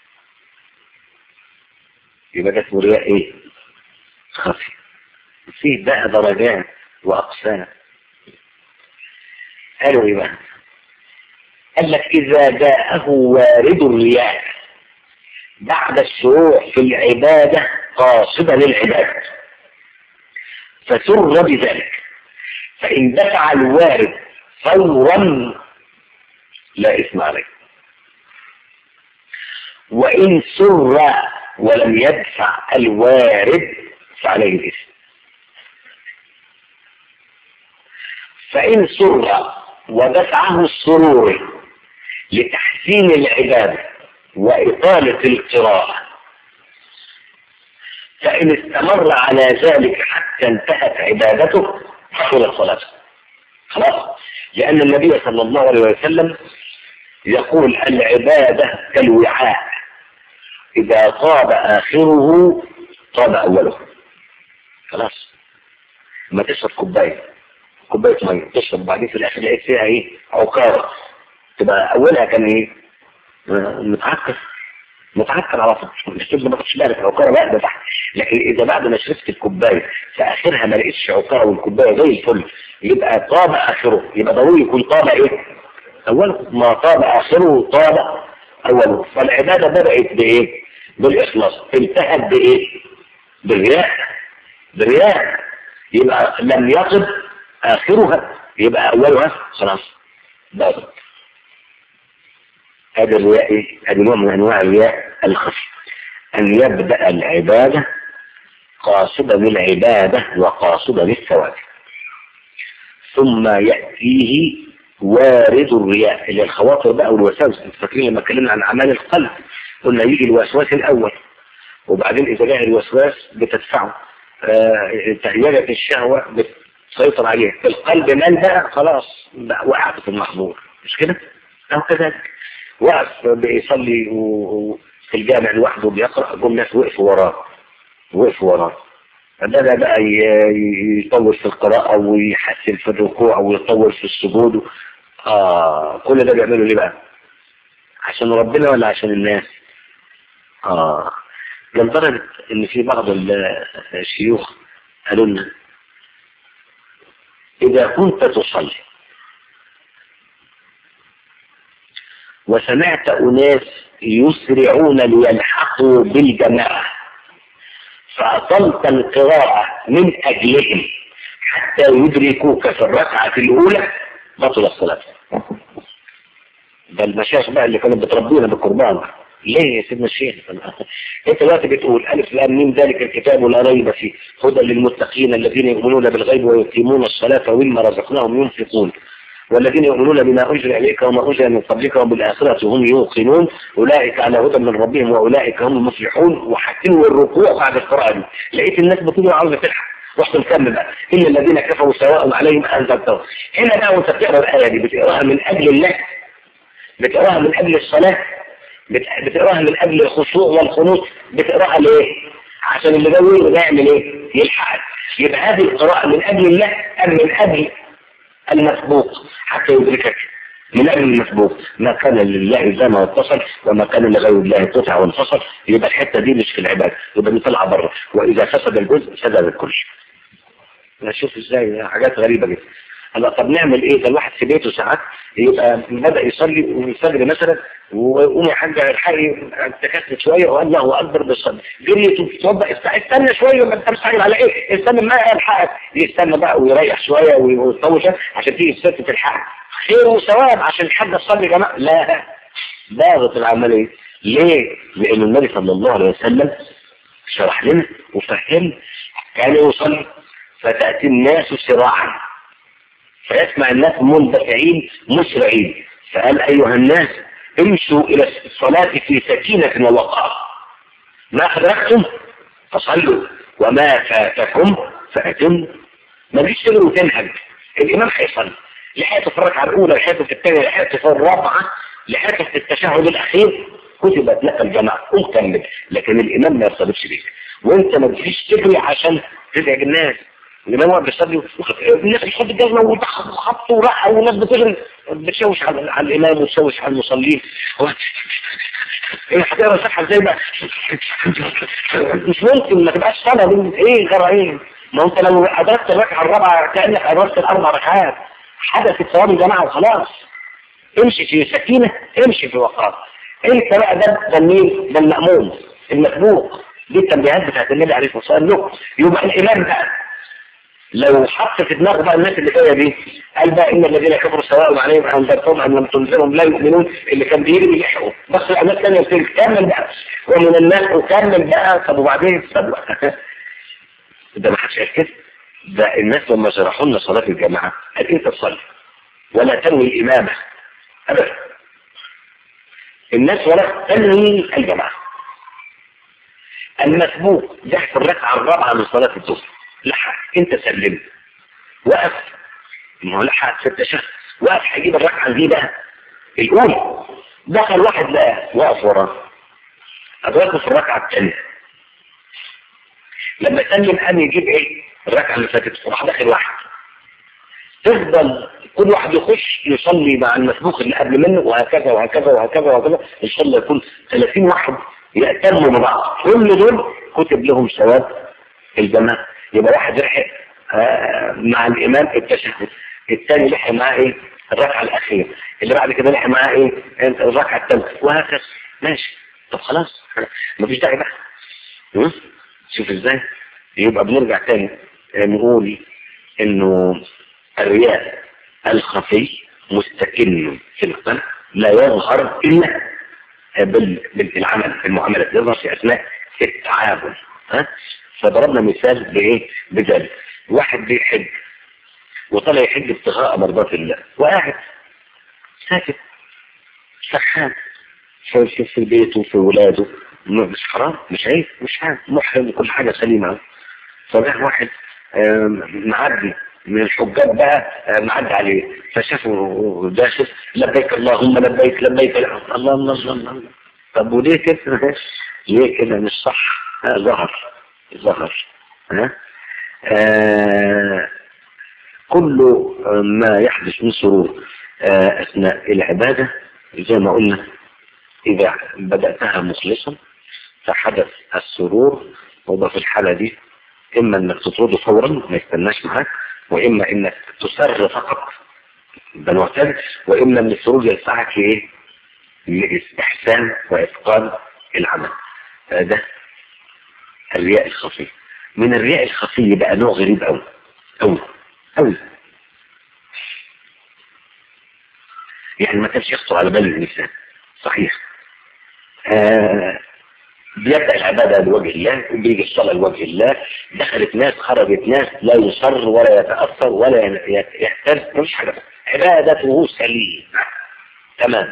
يبقى ده اسمه رياء ايه خفي فيه بقى درجات واقسام قالوا ايه بقى قال لك اذا جاءه وارد الرياء بعد الشروع في العبادة قاصدا للعبادة فسر بذلك فإن دفع الوارد فورا لا إثم عليه وإن سر ولم يدفع الوارد فعليه الإثم فإن سر ودفعه السرور لتحسين العبادة وإطالة القراءة فإن استمر على ذلك حتى انتهت عبادته حصلت صلاته خلاص لأن النبي صلى الله عليه وسلم يقول العبادة كالوعاء إذا طاب آخره طاب أوله خلاص ما تشرب كوباية كوباية مية تشرب بعدين في الآخر لقيت فيها إيه عكارة تبقى أولها كان إيه متعكر متعكر على طول مش تبقى ما تاخدش بالك عكارة لا ده تحت لكن إذا بعد ما شربت الكوباية في آخرها ما لقيتش عكارة والكوباية زي الفل يبقى طاب آخره يبقى ضروري يكون طاب إيه أوله ما طاب آخره طاب أوله فالعبادة بدأت بإيه بالإخلاص انتهت بإيه بالرياء بالرياء يبقى لم يطب آخرها يبقى أولها خلاص باطل هذا الرياء إيه؟ هذا نوع من أنواع الرياء الخفي أن يبدأ العبادة قاصدا للعبادة وقاصدا للثواب ثم يأتيه وارد الرياء اللي الخواطر بقى والوساوس انتوا فاكرين لما اتكلمنا عن اعمال القلب قلنا يجي الوسواس الاول وبعدين اذا جاء الوسواس بتدفعه آه تهيئة الشهوة بتسيطر عليه في القلب من بقى خلاص بقى وقعت في المحظور مش كده؟ او كذلك وقف بيصلي في الجامع لوحده بيقرأ جم ناس وقفوا وراه وقفوا وراه بدأ بقى يطول في القراءة ويحسن في الركوع ويطول في السجود آه كل ده بيعمله ليه بقى عشان ربنا ولا عشان الناس آه لدرجة ان في بعض الشيوخ قالوا لنا اذا كنت تصلي وسمعت اناس يسرعون ليلحقوا بالجماعه فأطلت القراءة من أجلهم حتى يدركوك في الركعة الأولى بطل الصلاة ده المشايخ بقى اللي كانوا بتربينا بالقربان ليه يا سيدنا الشيخ انت دلوقتي بتقول الف لام ميم ذلك الكتاب لا ريب فيه هدى للمتقين الذين يؤمنون بالغيب ويقيمون الصلاة ومما رزقناهم ينفقون والذين يؤمنون بما أنزل إليك وما أنزل من قبلك وبالآخرة هم يوقنون أولئك على هدى من ربهم وأولئك هم المفلحون وحكموا الركوع بعد القراءة دي لقيت الناس بتقول عاوزة تلحق رحت مكمل بقى إن الذين كفروا سواء عليهم أنزلتهم هنا بقى وأنت بتقرا الآية دي بتقراها من أجل الله بتقراها من أجل الصلاة بتقراها من أجل الخشوع والخنوط بتقراها ليه؟ عشان اللي جاي يعمل ايه؟ يلحقك يبقى هذه القراءة من أجل الله أم من أجل المسبوق حتى يدركك من أجل المسبوق ما كان لله زي ما اتصل وما كان لغير الله قطع وانفصل يبقى الحتة دي مش في العبادة يبقى دي طالعة بره وإذا فسد الجزء فسد الكل نشوف ازاي حاجات غريبة جدا هلا طب نعمل ايه ده الواحد في بيته ساعات يبقى بدأ يصلي ويصلي مثلا ويقوم يا حاج الحقي تكتت شويه وقال الله اكبر بالصلاه جريت وتوضا استنى شويه ما انت مستعجل على ايه استنى ما الحقك يستنى بقى ويريح شويه ويطول شويه عشان تيجي الست تلحقك خير وثواب عشان الحاج تصلي يا جماعه لا باغت العمليه ليه؟ لان النبي صلى الله عليه وسلم شرح لنا وفهم كان يصلي فتاتي الناس سراعا فيسمع الناس مندفعين مسرعين فقال أيها الناس امشوا إلى الصلاة في سكينة ووقار ما أدركتم فصلوا وما فاتكم فأتم ما فيش تجري وتنهج الإمام هيصلي لحقته في الركعة الأولى لحقته في الثانية لحقته في الرابعة لحقته في التشهد الأخير كتبت لك الجماعة قم كمل لكن الإمام ما يرتبطش بيك وانت ما تجيش تجري عشان تزعج الناس الإمام واقف بيصلي الناس بتحط الجزمة وخبط ورقة والناس بتجري بتشوش على, على الإمام وتشوش على المصلين هو ايه هتقرا الفتحة ازاي بقى مش ممكن ما تبقاش سنة ايه غير ايه ما انت لو أدركت الركعة الرابعة كأنك أدركت الأربع ركعات حدث ثواب الجماعة وخلاص امشي في سكينة امشي في وقار انت بقى ده التنميل ده المأمون المسبوق دي التنبيهات بتاعت النبي عليه الصلاة والسلام له يبقى الإمام بقى لو حط في دماغه بقى الناس اللي جايه دي قال بقى ان الذين كفروا سواء عليهم انذرتهم ام لم تنذرهم لا يؤمنون اللي كان بيجي بيلحقوا بس الناس ثانيه قلت كمل بقى ومن الناس وكمل بقى طب وبعدين طب ده ما حدش قال كده ده الناس لما شرحوا لنا صلاه الجماعه قال انت تصلي ولا تنوي الامامه ابدا الناس ولا تنوي الجماعه المسبوق ده في الركعه الرابعه من صلاه الظهر لحق انت سلمت وقف ما هو لحق في التشهد وقف هيجيب الركعه دي بقى الاولى دخل واحد بقى واقف وراه ادركه في الركعه الثانيه لما سلم قام يجيب ايه الركعه اللي فاتت وراح داخل واحد تفضل كل واحد يخش يصلي مع المسبوق اللي قبل منه وهكذا وهكذا وهكذا وهكذا ان شاء الله يكون 30 واحد يأتموا ببعض كل دول كتب لهم ثواب الجماعه يبقى واحد لحق آه مع الامام التشهد الثاني لحق معاه ايه الركعه الاخيره اللي بعد كده لحق معاه ايه الركعه الثالثه وهكذا ماشي طب خلاص مفيش داعي بقى شوف ازاي يبقى بنرجع تاني نقول انه الرياء الخفي مستكن في القلب لا يظهر الا بالعمل في المعاملة يظهر في اثناء التعامل ها فضربنا مثال بايه بذلك واحد بيحج وطلع يحج ابتغاء مرضات الله وقاعد ساكت سخان في في بيته في ولاده مش حرام مش عيب مش عيب محرم كل حاجة سليمة فراح واحد معدي من الحجاج بقى معدي عليه فشافه داخل لبيك اللهم لبيك لبيك الله الله الله الله طب وليه كده ليه كده مش صح ظهر ظهر ها آه كل ما يحدث من سرور آه اثناء العبادة زي ما قلنا اذا بدأتها مخلصا فحدث السرور وده في الحالة دي اما انك تطرده فورا ما يستناش معاك واما انك تسر فقط ده نوع ثالث واما ان السرور يدفعك لايه؟ لاستحسان واتقان العمل ده الرياء الخفي من الرياء الخفي بقى نوع غريب قوي قوي قوي يعني ما كانش يخطر على بال الانسان صحيح آه بيبدأ العبادة لوجه الله وبيجي الصلاة لوجه الله دخلت ناس خرجت ناس لا يصر ولا يتأثر ولا يهتز مش حاجة عبادته سليمة تمام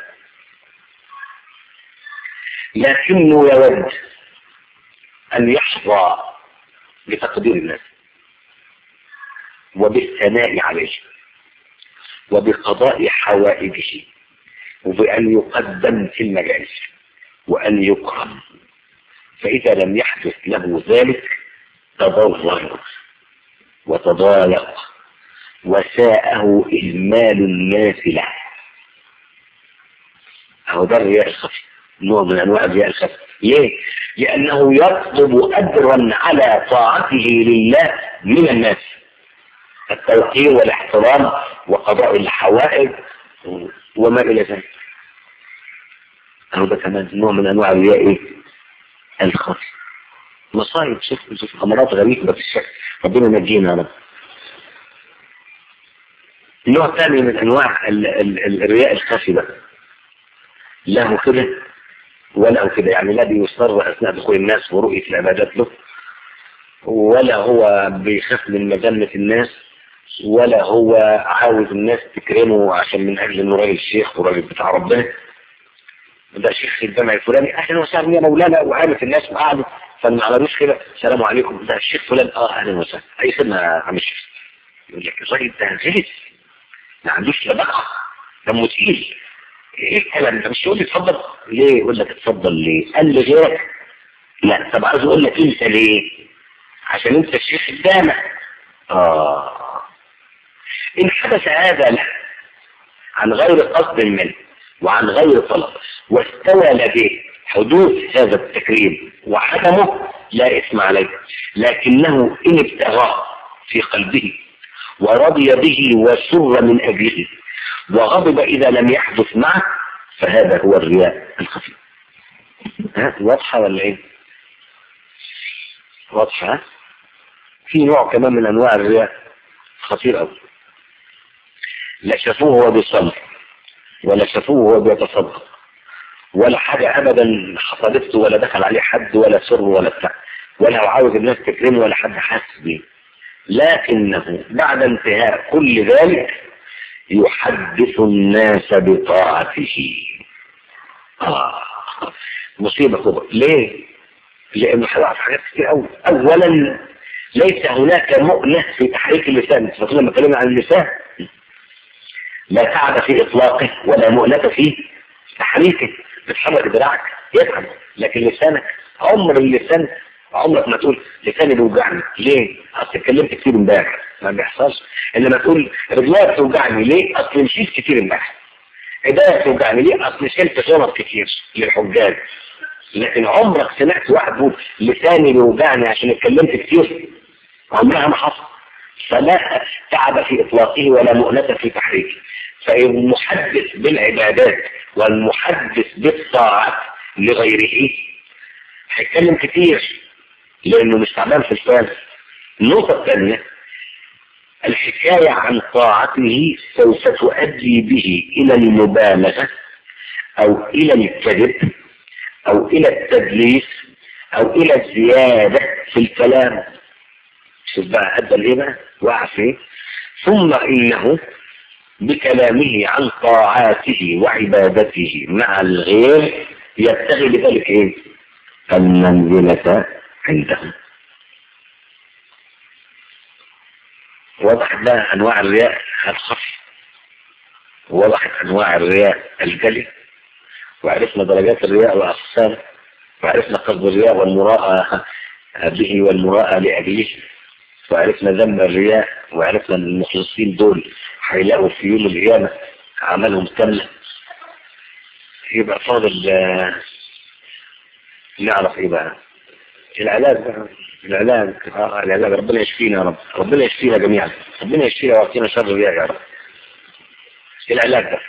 لكنه يود أن يحظى بتقدير الناس وبالثناء عليه وبقضاء حوائجه وبأن يقدم في المجالس وأن يكرم فإذا لم يحدث له ذلك تضرر وتضايق وساءه إهمال الناس له أهو ده الرياء الخفي نوع من أنواع الرياء الخفي ليه؟ لأنه يطلب أجرا على طاعته لله من الناس التوقير والاحترام وقضاء الحوائج وما إلى ذلك أهو ده كمان نوع من أنواع الرياء إيه؟ الخفي مصايب شوف شوف أمراض غريبة في الشكل ربنا ينجينا يا رب نوع ثاني من أنواع ال ال ال الرياء الخفي ده له كده ولا كده يعني لا بيصر أثناء دخول الناس ورؤية العبادات له ولا هو بيخاف من مذمة الناس ولا هو عاوز الناس تكرمه عشان من أجل إنه راجل شيخ وراجل بتاع ربنا ده شيخ الجامع الفلاني اهلا وسهلا يا مولانا وعامة الناس وقعدوا فما عملوش كده السلام عليكم ده الشيخ فلان اه اهلا وسهلا اي خدمه يا عم الشيخ يقول لك الراجل ده غلس ما عندوش لبقه دمه تقيل ايه الكلام ده مش يقول لي اتفضل ليه يقول لك اتفضل ليه قال لي غيرك لا طب عايز اقول لك انت ليه عشان انت الشيخ قدامك اه ان حدث هذا له عن غير قصد منه وعن غير طلب واستوى لديه حدوث هذا التكريم وعدمه لا اسم عليه لكنه ان ابتغاه في قلبه ورضي به وسر من اجله وغضب اذا لم يحدث معه فهذا هو الرياء الخفي ها واضحه ولا ايه واضحه في نوع كمان من انواع الرياء خطير قوي لا شافوه وهو بيصلي ولا شافوه وهو بيتصدق ولا حاجة ابدا حصلت ولا دخل عليه حد ولا سر ولا بتاع ولا هو عاوز الناس تكرمه ولا حد حاسس بيه لكنه بعد انتهاء كل ذلك يحدث الناس بطاعته آه. مصيبة كبرى ليه؟ لأنه هيقع في حاجات كتير أوي أولا ليس هناك مؤنة في تحريك اللسان فكنا لما اتكلمنا عن اللسان لا تعب في إطلاقه ولا مؤنة في تحريكه بتحرك دراعك يفهم لكن لسانك عمر اللسان عمرك ما تقول لساني بيوجعني ليه؟ اصل اتكلمت كتير امبارح ما بيحصلش انما تقول رجليا بتوجعني ليه؟ اصل مشيت كتير امبارح ايديا بتوجعني ليه؟ اصل شلت شنط كتير للحجاج لكن عمرك سمعت واحد يقول لساني بيوجعني عشان اتكلمت كتير عمرها ما حصل فلا تعب في اطلاقه ولا مؤنة في تحريكه فالمحدث بالعبادات والمحدث بالطاعات لغيره هيتكلم كتير لانه مش تعبان في الفعل النقطة الثانية الحكاية عن طاعته سوف تؤدي به الى المبالغة او الى الكذب او الى التدليس او الى الزيادة في الكلام شوف بقى ادى الايه بقى وقع فيه ثم انه بكلامه عن طاعاته وعبادته مع الغير يبتغي بذلك ايه المنزلة عندهم وضحت بقى انواع الرياء الخفي وضحت انواع الرياء الجلي وعرفنا درجات الرياء واقسامه وعرفنا قصد الرياء والمراءة به والمراءة لأجله وعرفنا ذنب الرياء وعرفنا ان المخلصين دول هيلاقوا في يوم القيامة عملهم كاملة يبقى فاضل نعرف ايه بقى العلاج بقى العلاج اه العلاج ربنا يشفينا يا رب ربنا يشفينا جميعا ربنا يشفينا ويعطينا شر الرياء يا رب العلاج بقى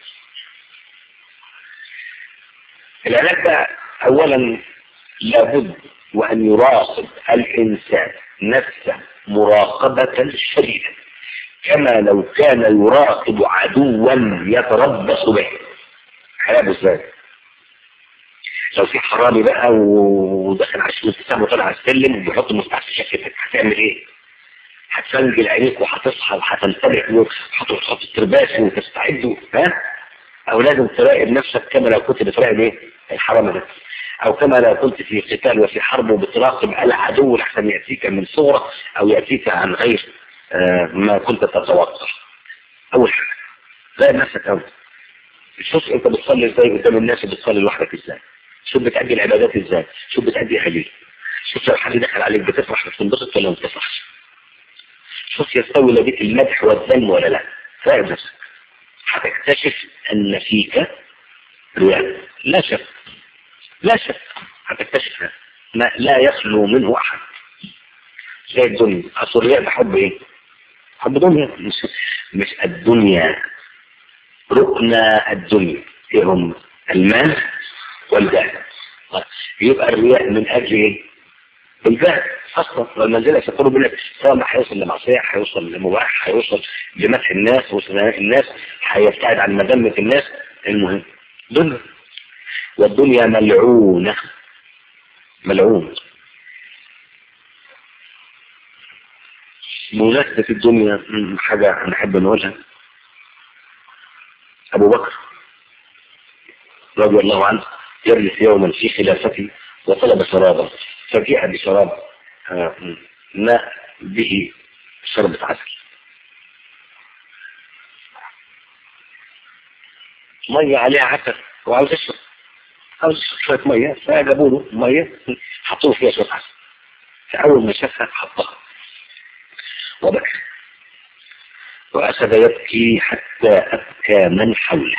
العلاج بقى اولا لابد وان يراقب الانسان نفسه مراقبة شديدة كما لو كان يراقب عدوا يتربص به هيعمل ازاي لو في حرامي بقى ودخل على السلم وطلع على السلم وبيحط المفتاح في شقتك هتعمل ايه؟ هتسجل عينيك وهتصحى وهتنتبه وهتحط الترباس وتستعد ها؟ او لازم تراقب نفسك كما لو كنت بتراقب ايه؟ الحرامي ده او كما لو كنت في قتال وفي حرب وبتراقب العدو لحسن يأتيك من صغرى او يأتيك عن غير آه ما كنت تتوقع اول حاجة راقب نفسك اول شوف انت بتصلي ازاي قدام الناس وبتصلي لوحدك ازاي شوف بتأدي العبادات ازاي شوف بتأدي حديث شوف لو حد دخل عليك بتفرح وتنبسط ولا ما بتفرحش شوف يستوي لديك المدح والذم ولا لا راقب نفسك هتكتشف ان فيك رياء لا شك لا شك هتكتشف هذا ما لا يخلو منه احد زي الدنيا اصل الرياء ده حب ايه حب دنيا مش, مش الدنيا ركن الدنيا ايه هم المال والجاه يبقى الرياء من اجل ايه الجاه اصلا والمنزله يقولوا بالله سواء ما هيوصل لمعصيه هيوصل لمباح هيوصل لمدح الناس وثناء الناس هيبتعد عن مذمه الناس المهم دنيا والدنيا ملعونة ملعون مناسبة الدنيا حاجة نحب نقولها أبو بكر رضي الله عنه يجلس يوما في خلافته وطلب شرابا فجاء بشراب ماء به شربة عسل ميه عليها عسل وعاوز يشرب عاوز يشرب شويه ميه فجابوا له ميه حطوا فيها شويه عسل فاول ما شافها حطها وبكى وأخذ يبكي حتى أبكى من حوله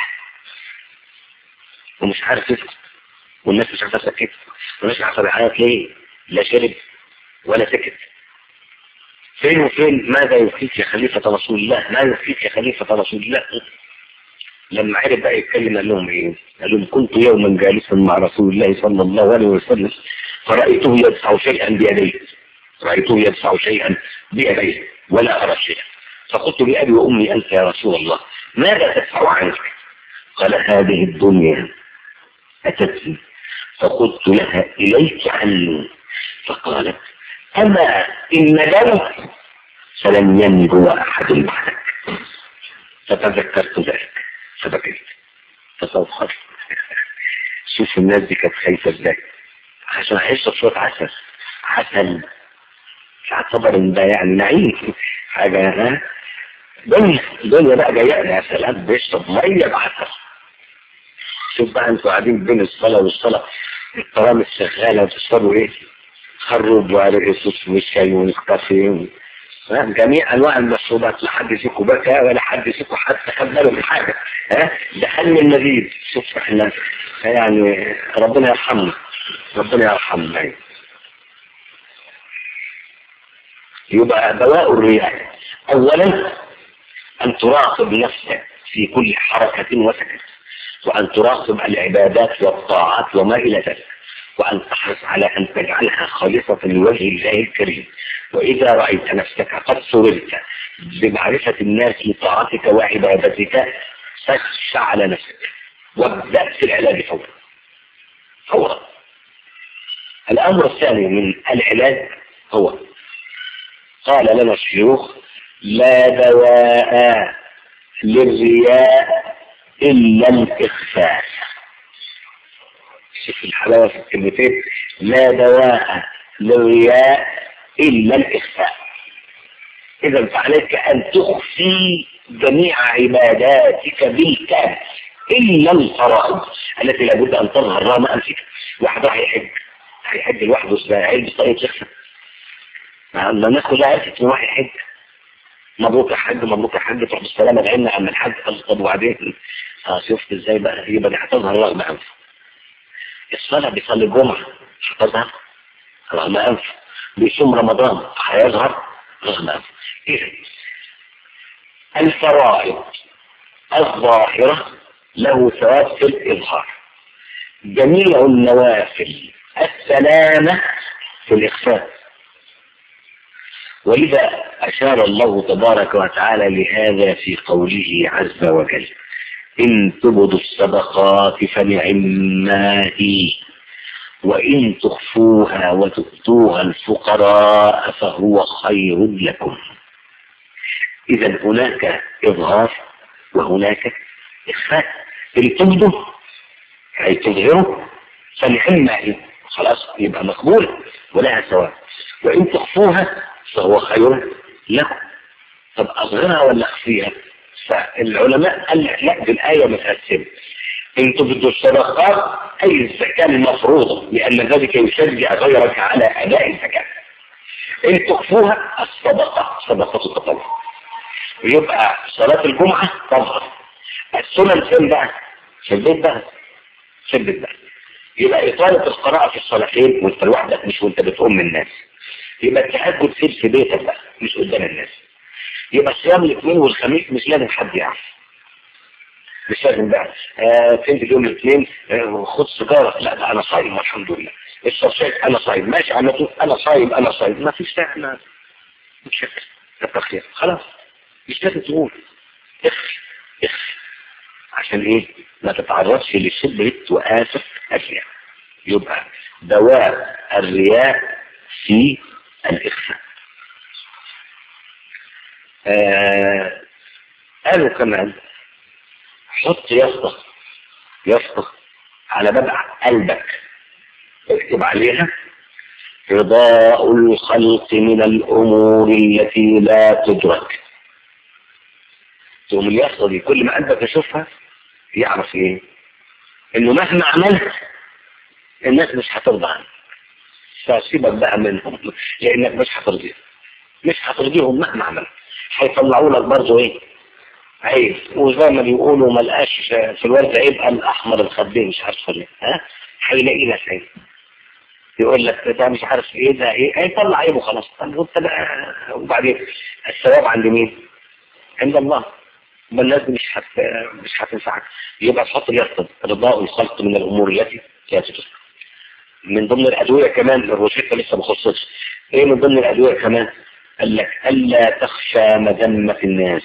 ومش عارف يسكت والناس مش عارفة تسكت والناس مش عارفة بيعيط ليه لا شرب ولا سكت فين وفين ماذا يبكيك يا خليفة رسول الله ما يبكيك يا خليفة رسول الله لما عرف بقى يتكلم قال لهم ايه قال لهم كنت يوما جالسا مع رسول الله صلى الله عليه وسلم فرأيته يدفع شيئا بيديه رأيته يدفع شيئا بيديه ولا أرى شيئا فقلت لأبي وأمي أنت يا رسول الله ماذا تدفع عنك قال هذه الدنيا أتتني فقلت لها إليك عني فقالت أما إن ندمت فلن ينجو أحد بعدك فتذكرت ذلك فبكيت فصوفت شوف الناس دي كانت خايفة ازاي عشان هيشرب شوية عسل عسل اعتبر ان ده يعني نعيم حاجة ها دنيا دنيا بقى جاية يا سلام بيشرب مية بعسل شوف بقى انتوا قاعدين بين الصلاة والصلاة الطرام الشغالة وتشربوا ايه خروب وعرق صوص والشاي والكافيه جميع انواع المشروبات لا حد فيكم بكى ولا حد فيكم حتى خد باله من حاجه ها ده حل المزيد شوف احنا يعني ربنا يرحمنا ربنا يرحمنا يبقى دواء الرياء اولا ان تراقب نفسك في كل حركه وسكن وان تراقب العبادات والطاعات وما الى ذلك وأن تحرص على أن تجعلها خالصة لوجه الله الكريم وإذا رأيت نفسك قد سررت بمعرفة الناس لطاعتك وعبادتك فاخشى على نفسك وابدأ في العلاج فورا فورا الأمر الثاني من العلاج هو قال لنا الشيوخ لا دواء للرياء إلا الإخفاء شوف الحلاوة في الكلمتين لا دواء للرياء إلا الإخفاء إذا فعليك أن تخفي جميع عباداتك بالكامل إلا الفرائض التي لابد أن تظهر رغم أنفك واحد راح يحج هيحج لوحده عيد طريق يخفى ما الناس كلها عرفت إنه راح يحج مبروك يا حاج مبروك يا حاج تروح بالسلامة لعنا عم الحاج قال طب وبعدين اه شفت ازاي بقى يبقى دي هتظهر رغم أنفك الصلاة بيصلي الجمعة هتظهر رغم أنف بيصوم رمضان هيظهر رغم أنف إذا الفرائض الظاهرة له ثواب في الإظهار جميع النوافل السلامة في الإخفاء ولذا أشار الله تبارك وتعالى لهذا في قوله عز وجل إن تبدوا الصدقات فنعما هي وإن تخفوها وتؤتوها الفقراء فهو خير لكم إذا هناك إظهار وهناك إخفاء إن تبدوا أي تظهروا فنعما هي خلاص يبقى مقبول ولها ثواب وإن تخفوها فهو خير لكم طب أظهرها ولا أخفيها فالعلماء قال لك لا دي الآية متقسمة إن تبدوا الصدقات أي الزكاة المفروضة لأن ذلك يشجع غيرك على أداء الزكاة إن تخفوها الصدقة صدقة التطوع ويبقى صلاة الجمعة تظهر السنن فين بقى؟ في البيت بقى في البيت بقى يبقى إطالة القراءة في الصلاتين وانت لوحدك مش وانت بتقوم من الناس يبقى التهجد سيب في بيتك بقى مش قدام الناس يبقى صيام الاثنين والخميس مش لازم حد يعرف مش لازم بقى آه تنزل يوم الاثنين آه خد سيجاره لا ده انا صايم والحمد لله اشرب شاي انا صايم ماشي على طول انا صايم انا صايم ما فيش داعي انا متشكر كتر خير خلاص مش لازم تقول اخفي اخفي عشان ايه ما تتعرضش لشبهه وآسف اشياء يبقى دواء الرياء في الاخفاء آه قالوا كمان حط يسطة يسطة على باب قلبك اكتب عليها رضاء الخلق من الأمور التي لا تدرك تقوم اليسطة دي كل ما قلبك يشوفها يعرف ايه انه مهما عملت الناس مش هترضى عنك فسيبك بقى منهم لانك مش هترضيهم مش هترضيهم مهما عملت هيطلعوا لك برضه ايه عيب وزي ما بيقولوا ما لقاش في الورد عيب الاحمر الخدين مش عارف ليه ها هيلاقي لك عيب يقول لك ده مش عارف ايه ده ايه هيطلع عيبه خلاص طب وانت بقى وبعدين الثواب عند مين؟ عند الله ما الناس دي مش حت... مش هتنفعك يبقى تحط اليقظه رضاء الخلق من الامور التي لا تذكر من ضمن الادويه كمان الروشته لسه ما خلصتش ايه من ضمن الادويه كمان قال لك الا تخشى مذمه الناس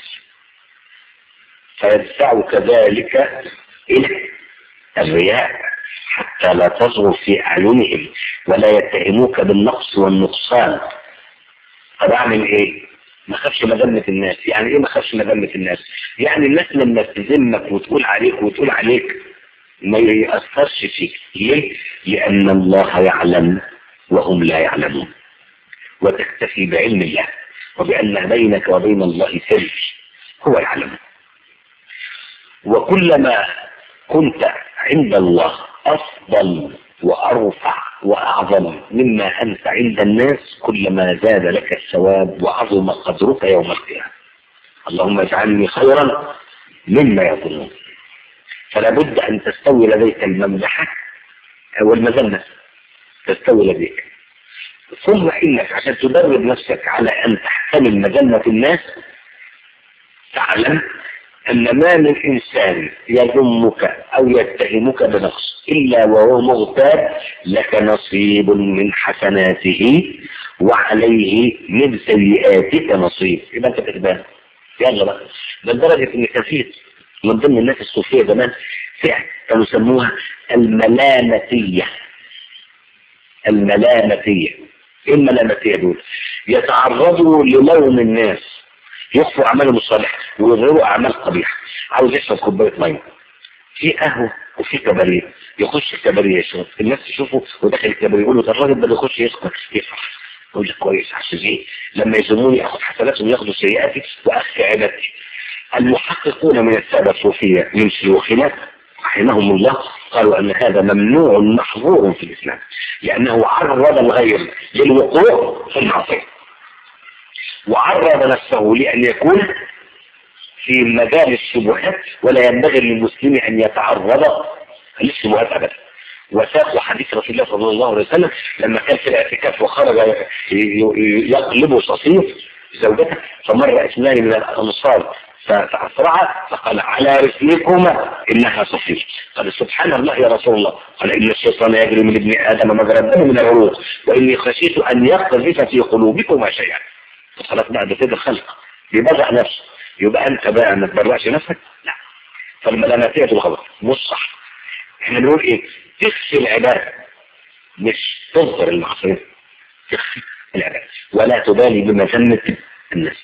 فيدفعك ذلك الى الرياء حتى لا تظهر في اعينهم ولا يتهموك بالنقص والنقصان طب اعمل ايه ما خافش مذمة الناس يعني ايه ما خافش مذمة الناس يعني الناس لما تذمك وتقول عليك وتقول عليك ما يأثرش فيك ليه لأن الله يعلم وهم لا يعلمون وتكتفي بعلم الله وبأن بينك وبين الله سر هو يعلم وكلما كنت عند الله أفضل وأرفع وأعظم مما أنت عند الناس كلما زاد لك الثواب وعظم قدرك يوم القيامة اللهم اجعلني خيرا مما يظنون فلا بد أن تستوي لديك الممدحة والمذمة تستوي لديك ثم إنك عشان تدرب نفسك على أن تحتمل مذمة الناس تعلم أن ما من إنسان يذمك أو يتهمك بنقص إلا وهو مغتاب لك نصيب من حسناته وعليه من سيئاتك نصيب يبقى أنت كتبان يلا بقى لدرجة إن كثير من ضمن الناس الصوفية زمان فئة كانوا يسموها الملامتية الملامتية ايه الملامتية دول يتعرضوا للوم الناس يخفوا اعمالهم الصالحة ويظهروا اعمال قبيحة عاوز يشرب كوباية مية في قهوة وفي كباريه يخش الكباريه يشرب الناس تشوفه وداخل الكباريه يقولوا ده الراجل ده بيخش يسكر يفرح يقول لك كويس عشان ايه لما يزموني اخذ حسناتهم ياخدوا سيئاتي واخفي عبادتي المحققون من السادة الصوفية من شيوخنا رحمهم الله قالوا أن هذا ممنوع محظور في الإسلام لأنه عرض الغير للوقوع في المعصية وعرض نفسه لأن يكون في مجال الشبهات ولا ينبغي للمسلم أن يتعرض للشبهات أبدا وساقوا حديث رسول الله صلى الله عليه وسلم لما كان في الاعتكاف وخرج يقلب صفيف زوجته فمر اثنان من الانصار فأسرع فقال على رسلكما إنها صفير قال سبحان الله يا رسول الله قال إن الشيطان يجري من ابن آدم مجرى الدم من العروق وإني خشيت أن يقذف في قلوبكما شيئا فخلاص بعد كده خلق يبدأ نفسه يبقى أنت بقى ما تبرعش نفسك لا فالملاماتية الغلط مش صح احنا بنقول ايه تخفي العبادة مش تظهر المعصية تخفي العبادة ولا تبالي بمذمة الناس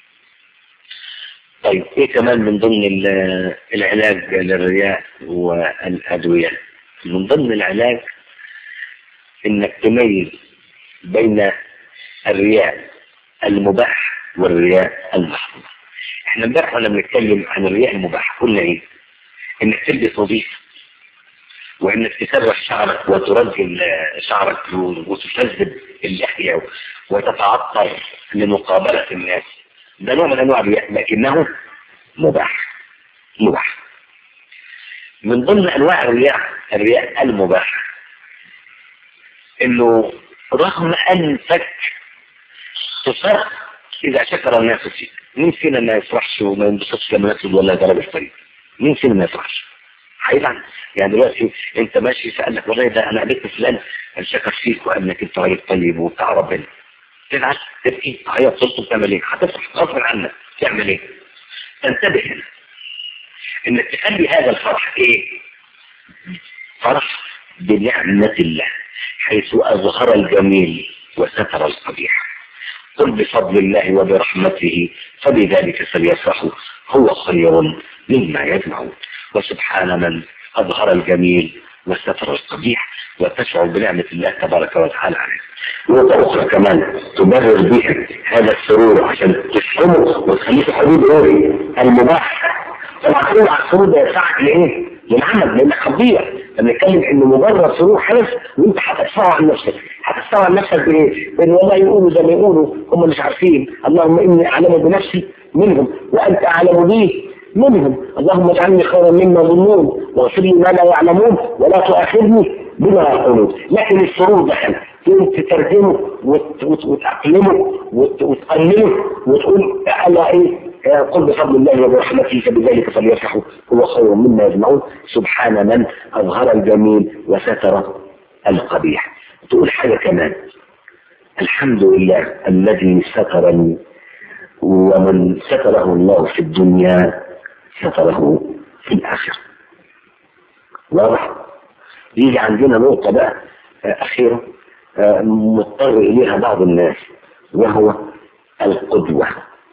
طيب ايه كمان من ضمن العلاج للرياء والادوية من ضمن العلاج انك تميز بين الرياء المباح والرياء المحظور احنا امبارح وانا بنتكلم عن الرياء المباح قلنا ايه انك تلبس نظيف وانك تسرح شعرك وترجل شعرك وتشذب اللحية وتتعطر لمقابلة الناس ده نوع من انواع الرياء لكنه مباح مباح من ضمن انواع الرياء الرياء المباح انه رغم انفك تصر اذا شكر الناس فيك مين فينا ما يفرحش وما ينبسطش لما يطلب ولا ضرب الطريق مين فينا ما يفرحش هيزعل يعني دلوقتي انت ماشي فقال لك والله ده انا قابلت فلان شكر فيك وانك انت راجل طيب وبتاع ربنا تزعل تبكي تعيط صرت تعمل ايه هتفرح غصب عنك تعمل ايه تنتبه هنا انك تخلي هذا الفرح ايه فرح بنعمة الله حيث اظهر الجميل وستر القبيح قل بفضل الله وبرحمته فبذلك فليفرحوا هو خير مما يجمعون وسبحان من اظهر الجميل وستر القبيح وتشعر بنعمة الله تبارك وتعالى عليك نقطة أخرى كمان تبرر بها هذا السرور عشان تفهمه وتخليه حدود روحي المباح طبعا اوعى السرور ده يدفعك لايه؟ للعمل لانك هتضيع لما نتكلم ان مجرد سرور حدث وانت هتدفعه عن نفسك هتدفعه عن نفسك بايه؟ بان والله يقولوا زي ما يقولوا هم مش عارفين اللهم اني اعلم بنفسي منهم وانت اعلم بي منهم اللهم اجعلني خيرا مما يظنون واغفر لي ما لا يعلمون ولا تؤاخذني بما يقولون لكن السرور دخل تقوم تترجمه وت- وت- وتأقلمه وت- وتقلله وتقول على ايه آه، قل بفضل الله وبرحمته فبذلك فليفرحوا هو خير مما يجمعون سبحان من اظهر الجميل وستر القبيح تقول حاجه كمان الحمد لله الذي سترني ومن ستره الله في الدنيا ستره في الآخرة واضح يجي عندنا نقطة بقى آه، أخيرة آه، مضطر إليها بعض الناس وهو القدوة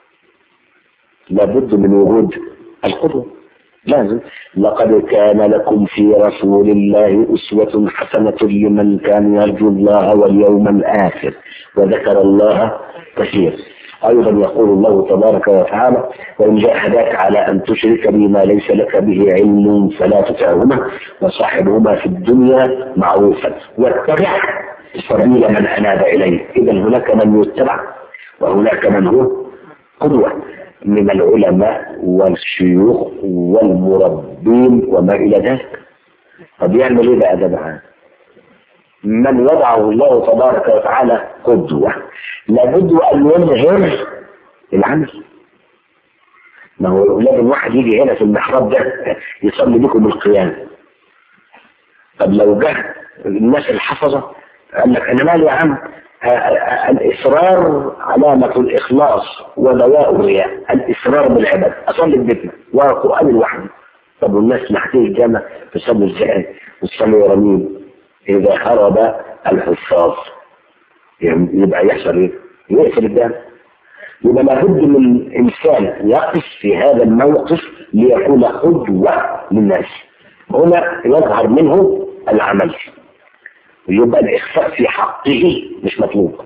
لابد من وجود القدوة لازم لقد كان لكم في رسول الله أسوة حسنة لمن كان يرجو الله واليوم الآخر وذكر الله كثيرا أيضا يقول الله تبارك وتعالى وإن جاهداك على أن تشرك بما ليس لك به علم فلا تطعهما وصاحبهما في الدنيا معروفا واتبع سبيل من أناب إليه إذا هناك من يتبع وهناك من هو قدوة من العلماء والشيوخ والمربين وما إلى ذلك طب يعمل إيه بقى ده بقى؟ من وضعه الله تبارك وتعالى قدوة لابد أن يظهر العمل ما هو لازم واحد يجي هنا في المحراب ده يصلي بكم القيام طب لو جه الناس الحفظة قال لك أنا مالي يا عم آه، آه، الإصرار علامة الإخلاص ودواء الرياء الإصرار بالعبادة أصلي في بيتنا وقرآن لوحدي طب والناس اللي هتيجي الجامع تصلي ازاي؟ وتصلي ورا مين؟ إذا هرب الحفاظ يعني يبقى يحصل إيه؟ يقفل الجامع يبقى لابد من إنسان يقف في هذا الموقف ليكون قدوة للناس هنا يظهر منه العمل يبقى الإخفاء في حقه مش مطلوب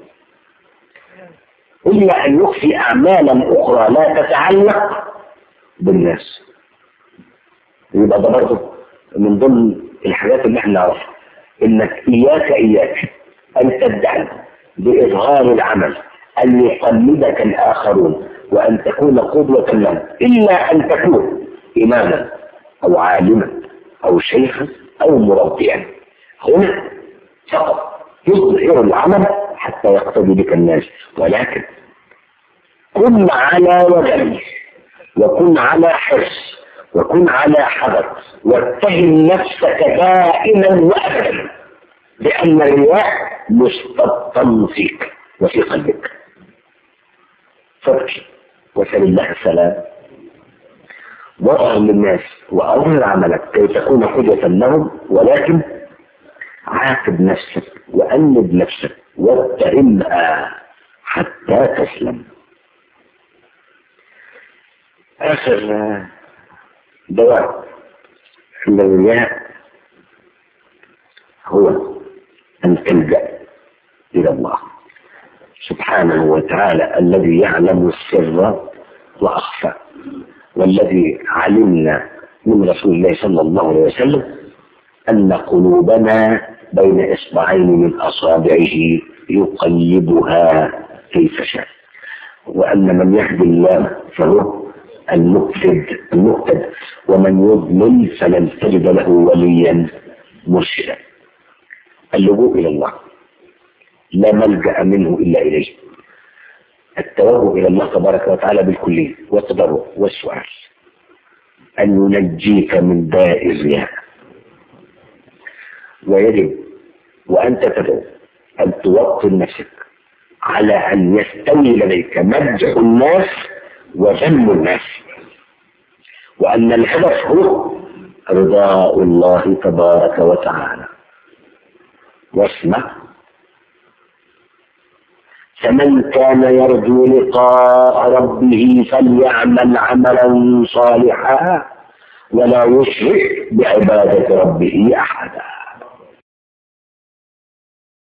إلا أن يخفي أعمالا أخرى لا تتعلق بالناس يبقى ده برضه من ضمن الحاجات اللي احنا نعرفها انك اياك اياك ان تدعي باظهار العمل ان يقلدك الاخرون وان تكون قدوة لهم الا ان تكون اماما او عالما او شيخا او مربيا هنا فقط يظهر العمل حتى يقتدي بك الناس ولكن كن على وجل وكن على حرص وكن على حذر واتهم نفسك دائما وابدا لان الرياء مستبطن فيك وفي قلبك فابكي وسل الله السلام واظهر للناس واظهر عملك كي تكون حجة لهم ولكن عاتب نفسك وأنب نفسك واتهمها حتى تسلم آخر دواء الرياء هو أن تلجأ إلى الله سبحانه وتعالى الذي يعلم السر وأخفى والذي علمنا من رسول الله صلى الله عليه وسلم أن قلوبنا بين إصبعين من أصابعه يقلبها كيف شاء وأن من يهدي الله فهو المقتد المقتد ومن يضلل فلن تجد له وليا مرشدا اللجوء إلى الله لا ملجأ منه إلا إليه التوجه إلى الله تبارك وتعالى بالكلية والتضرع والسؤال أن ينجيك من داء الرياء ويجب وأنت تدعو أن توطن نفسك على أن يستوي لديك مدح الناس وذم الناس وأن الهدف هو رضاء الله تبارك وتعالى واسمع فمن كان يرجو لقاء ربه فليعمل عملا صالحا ولا يشرك بعبادة ربه أحدا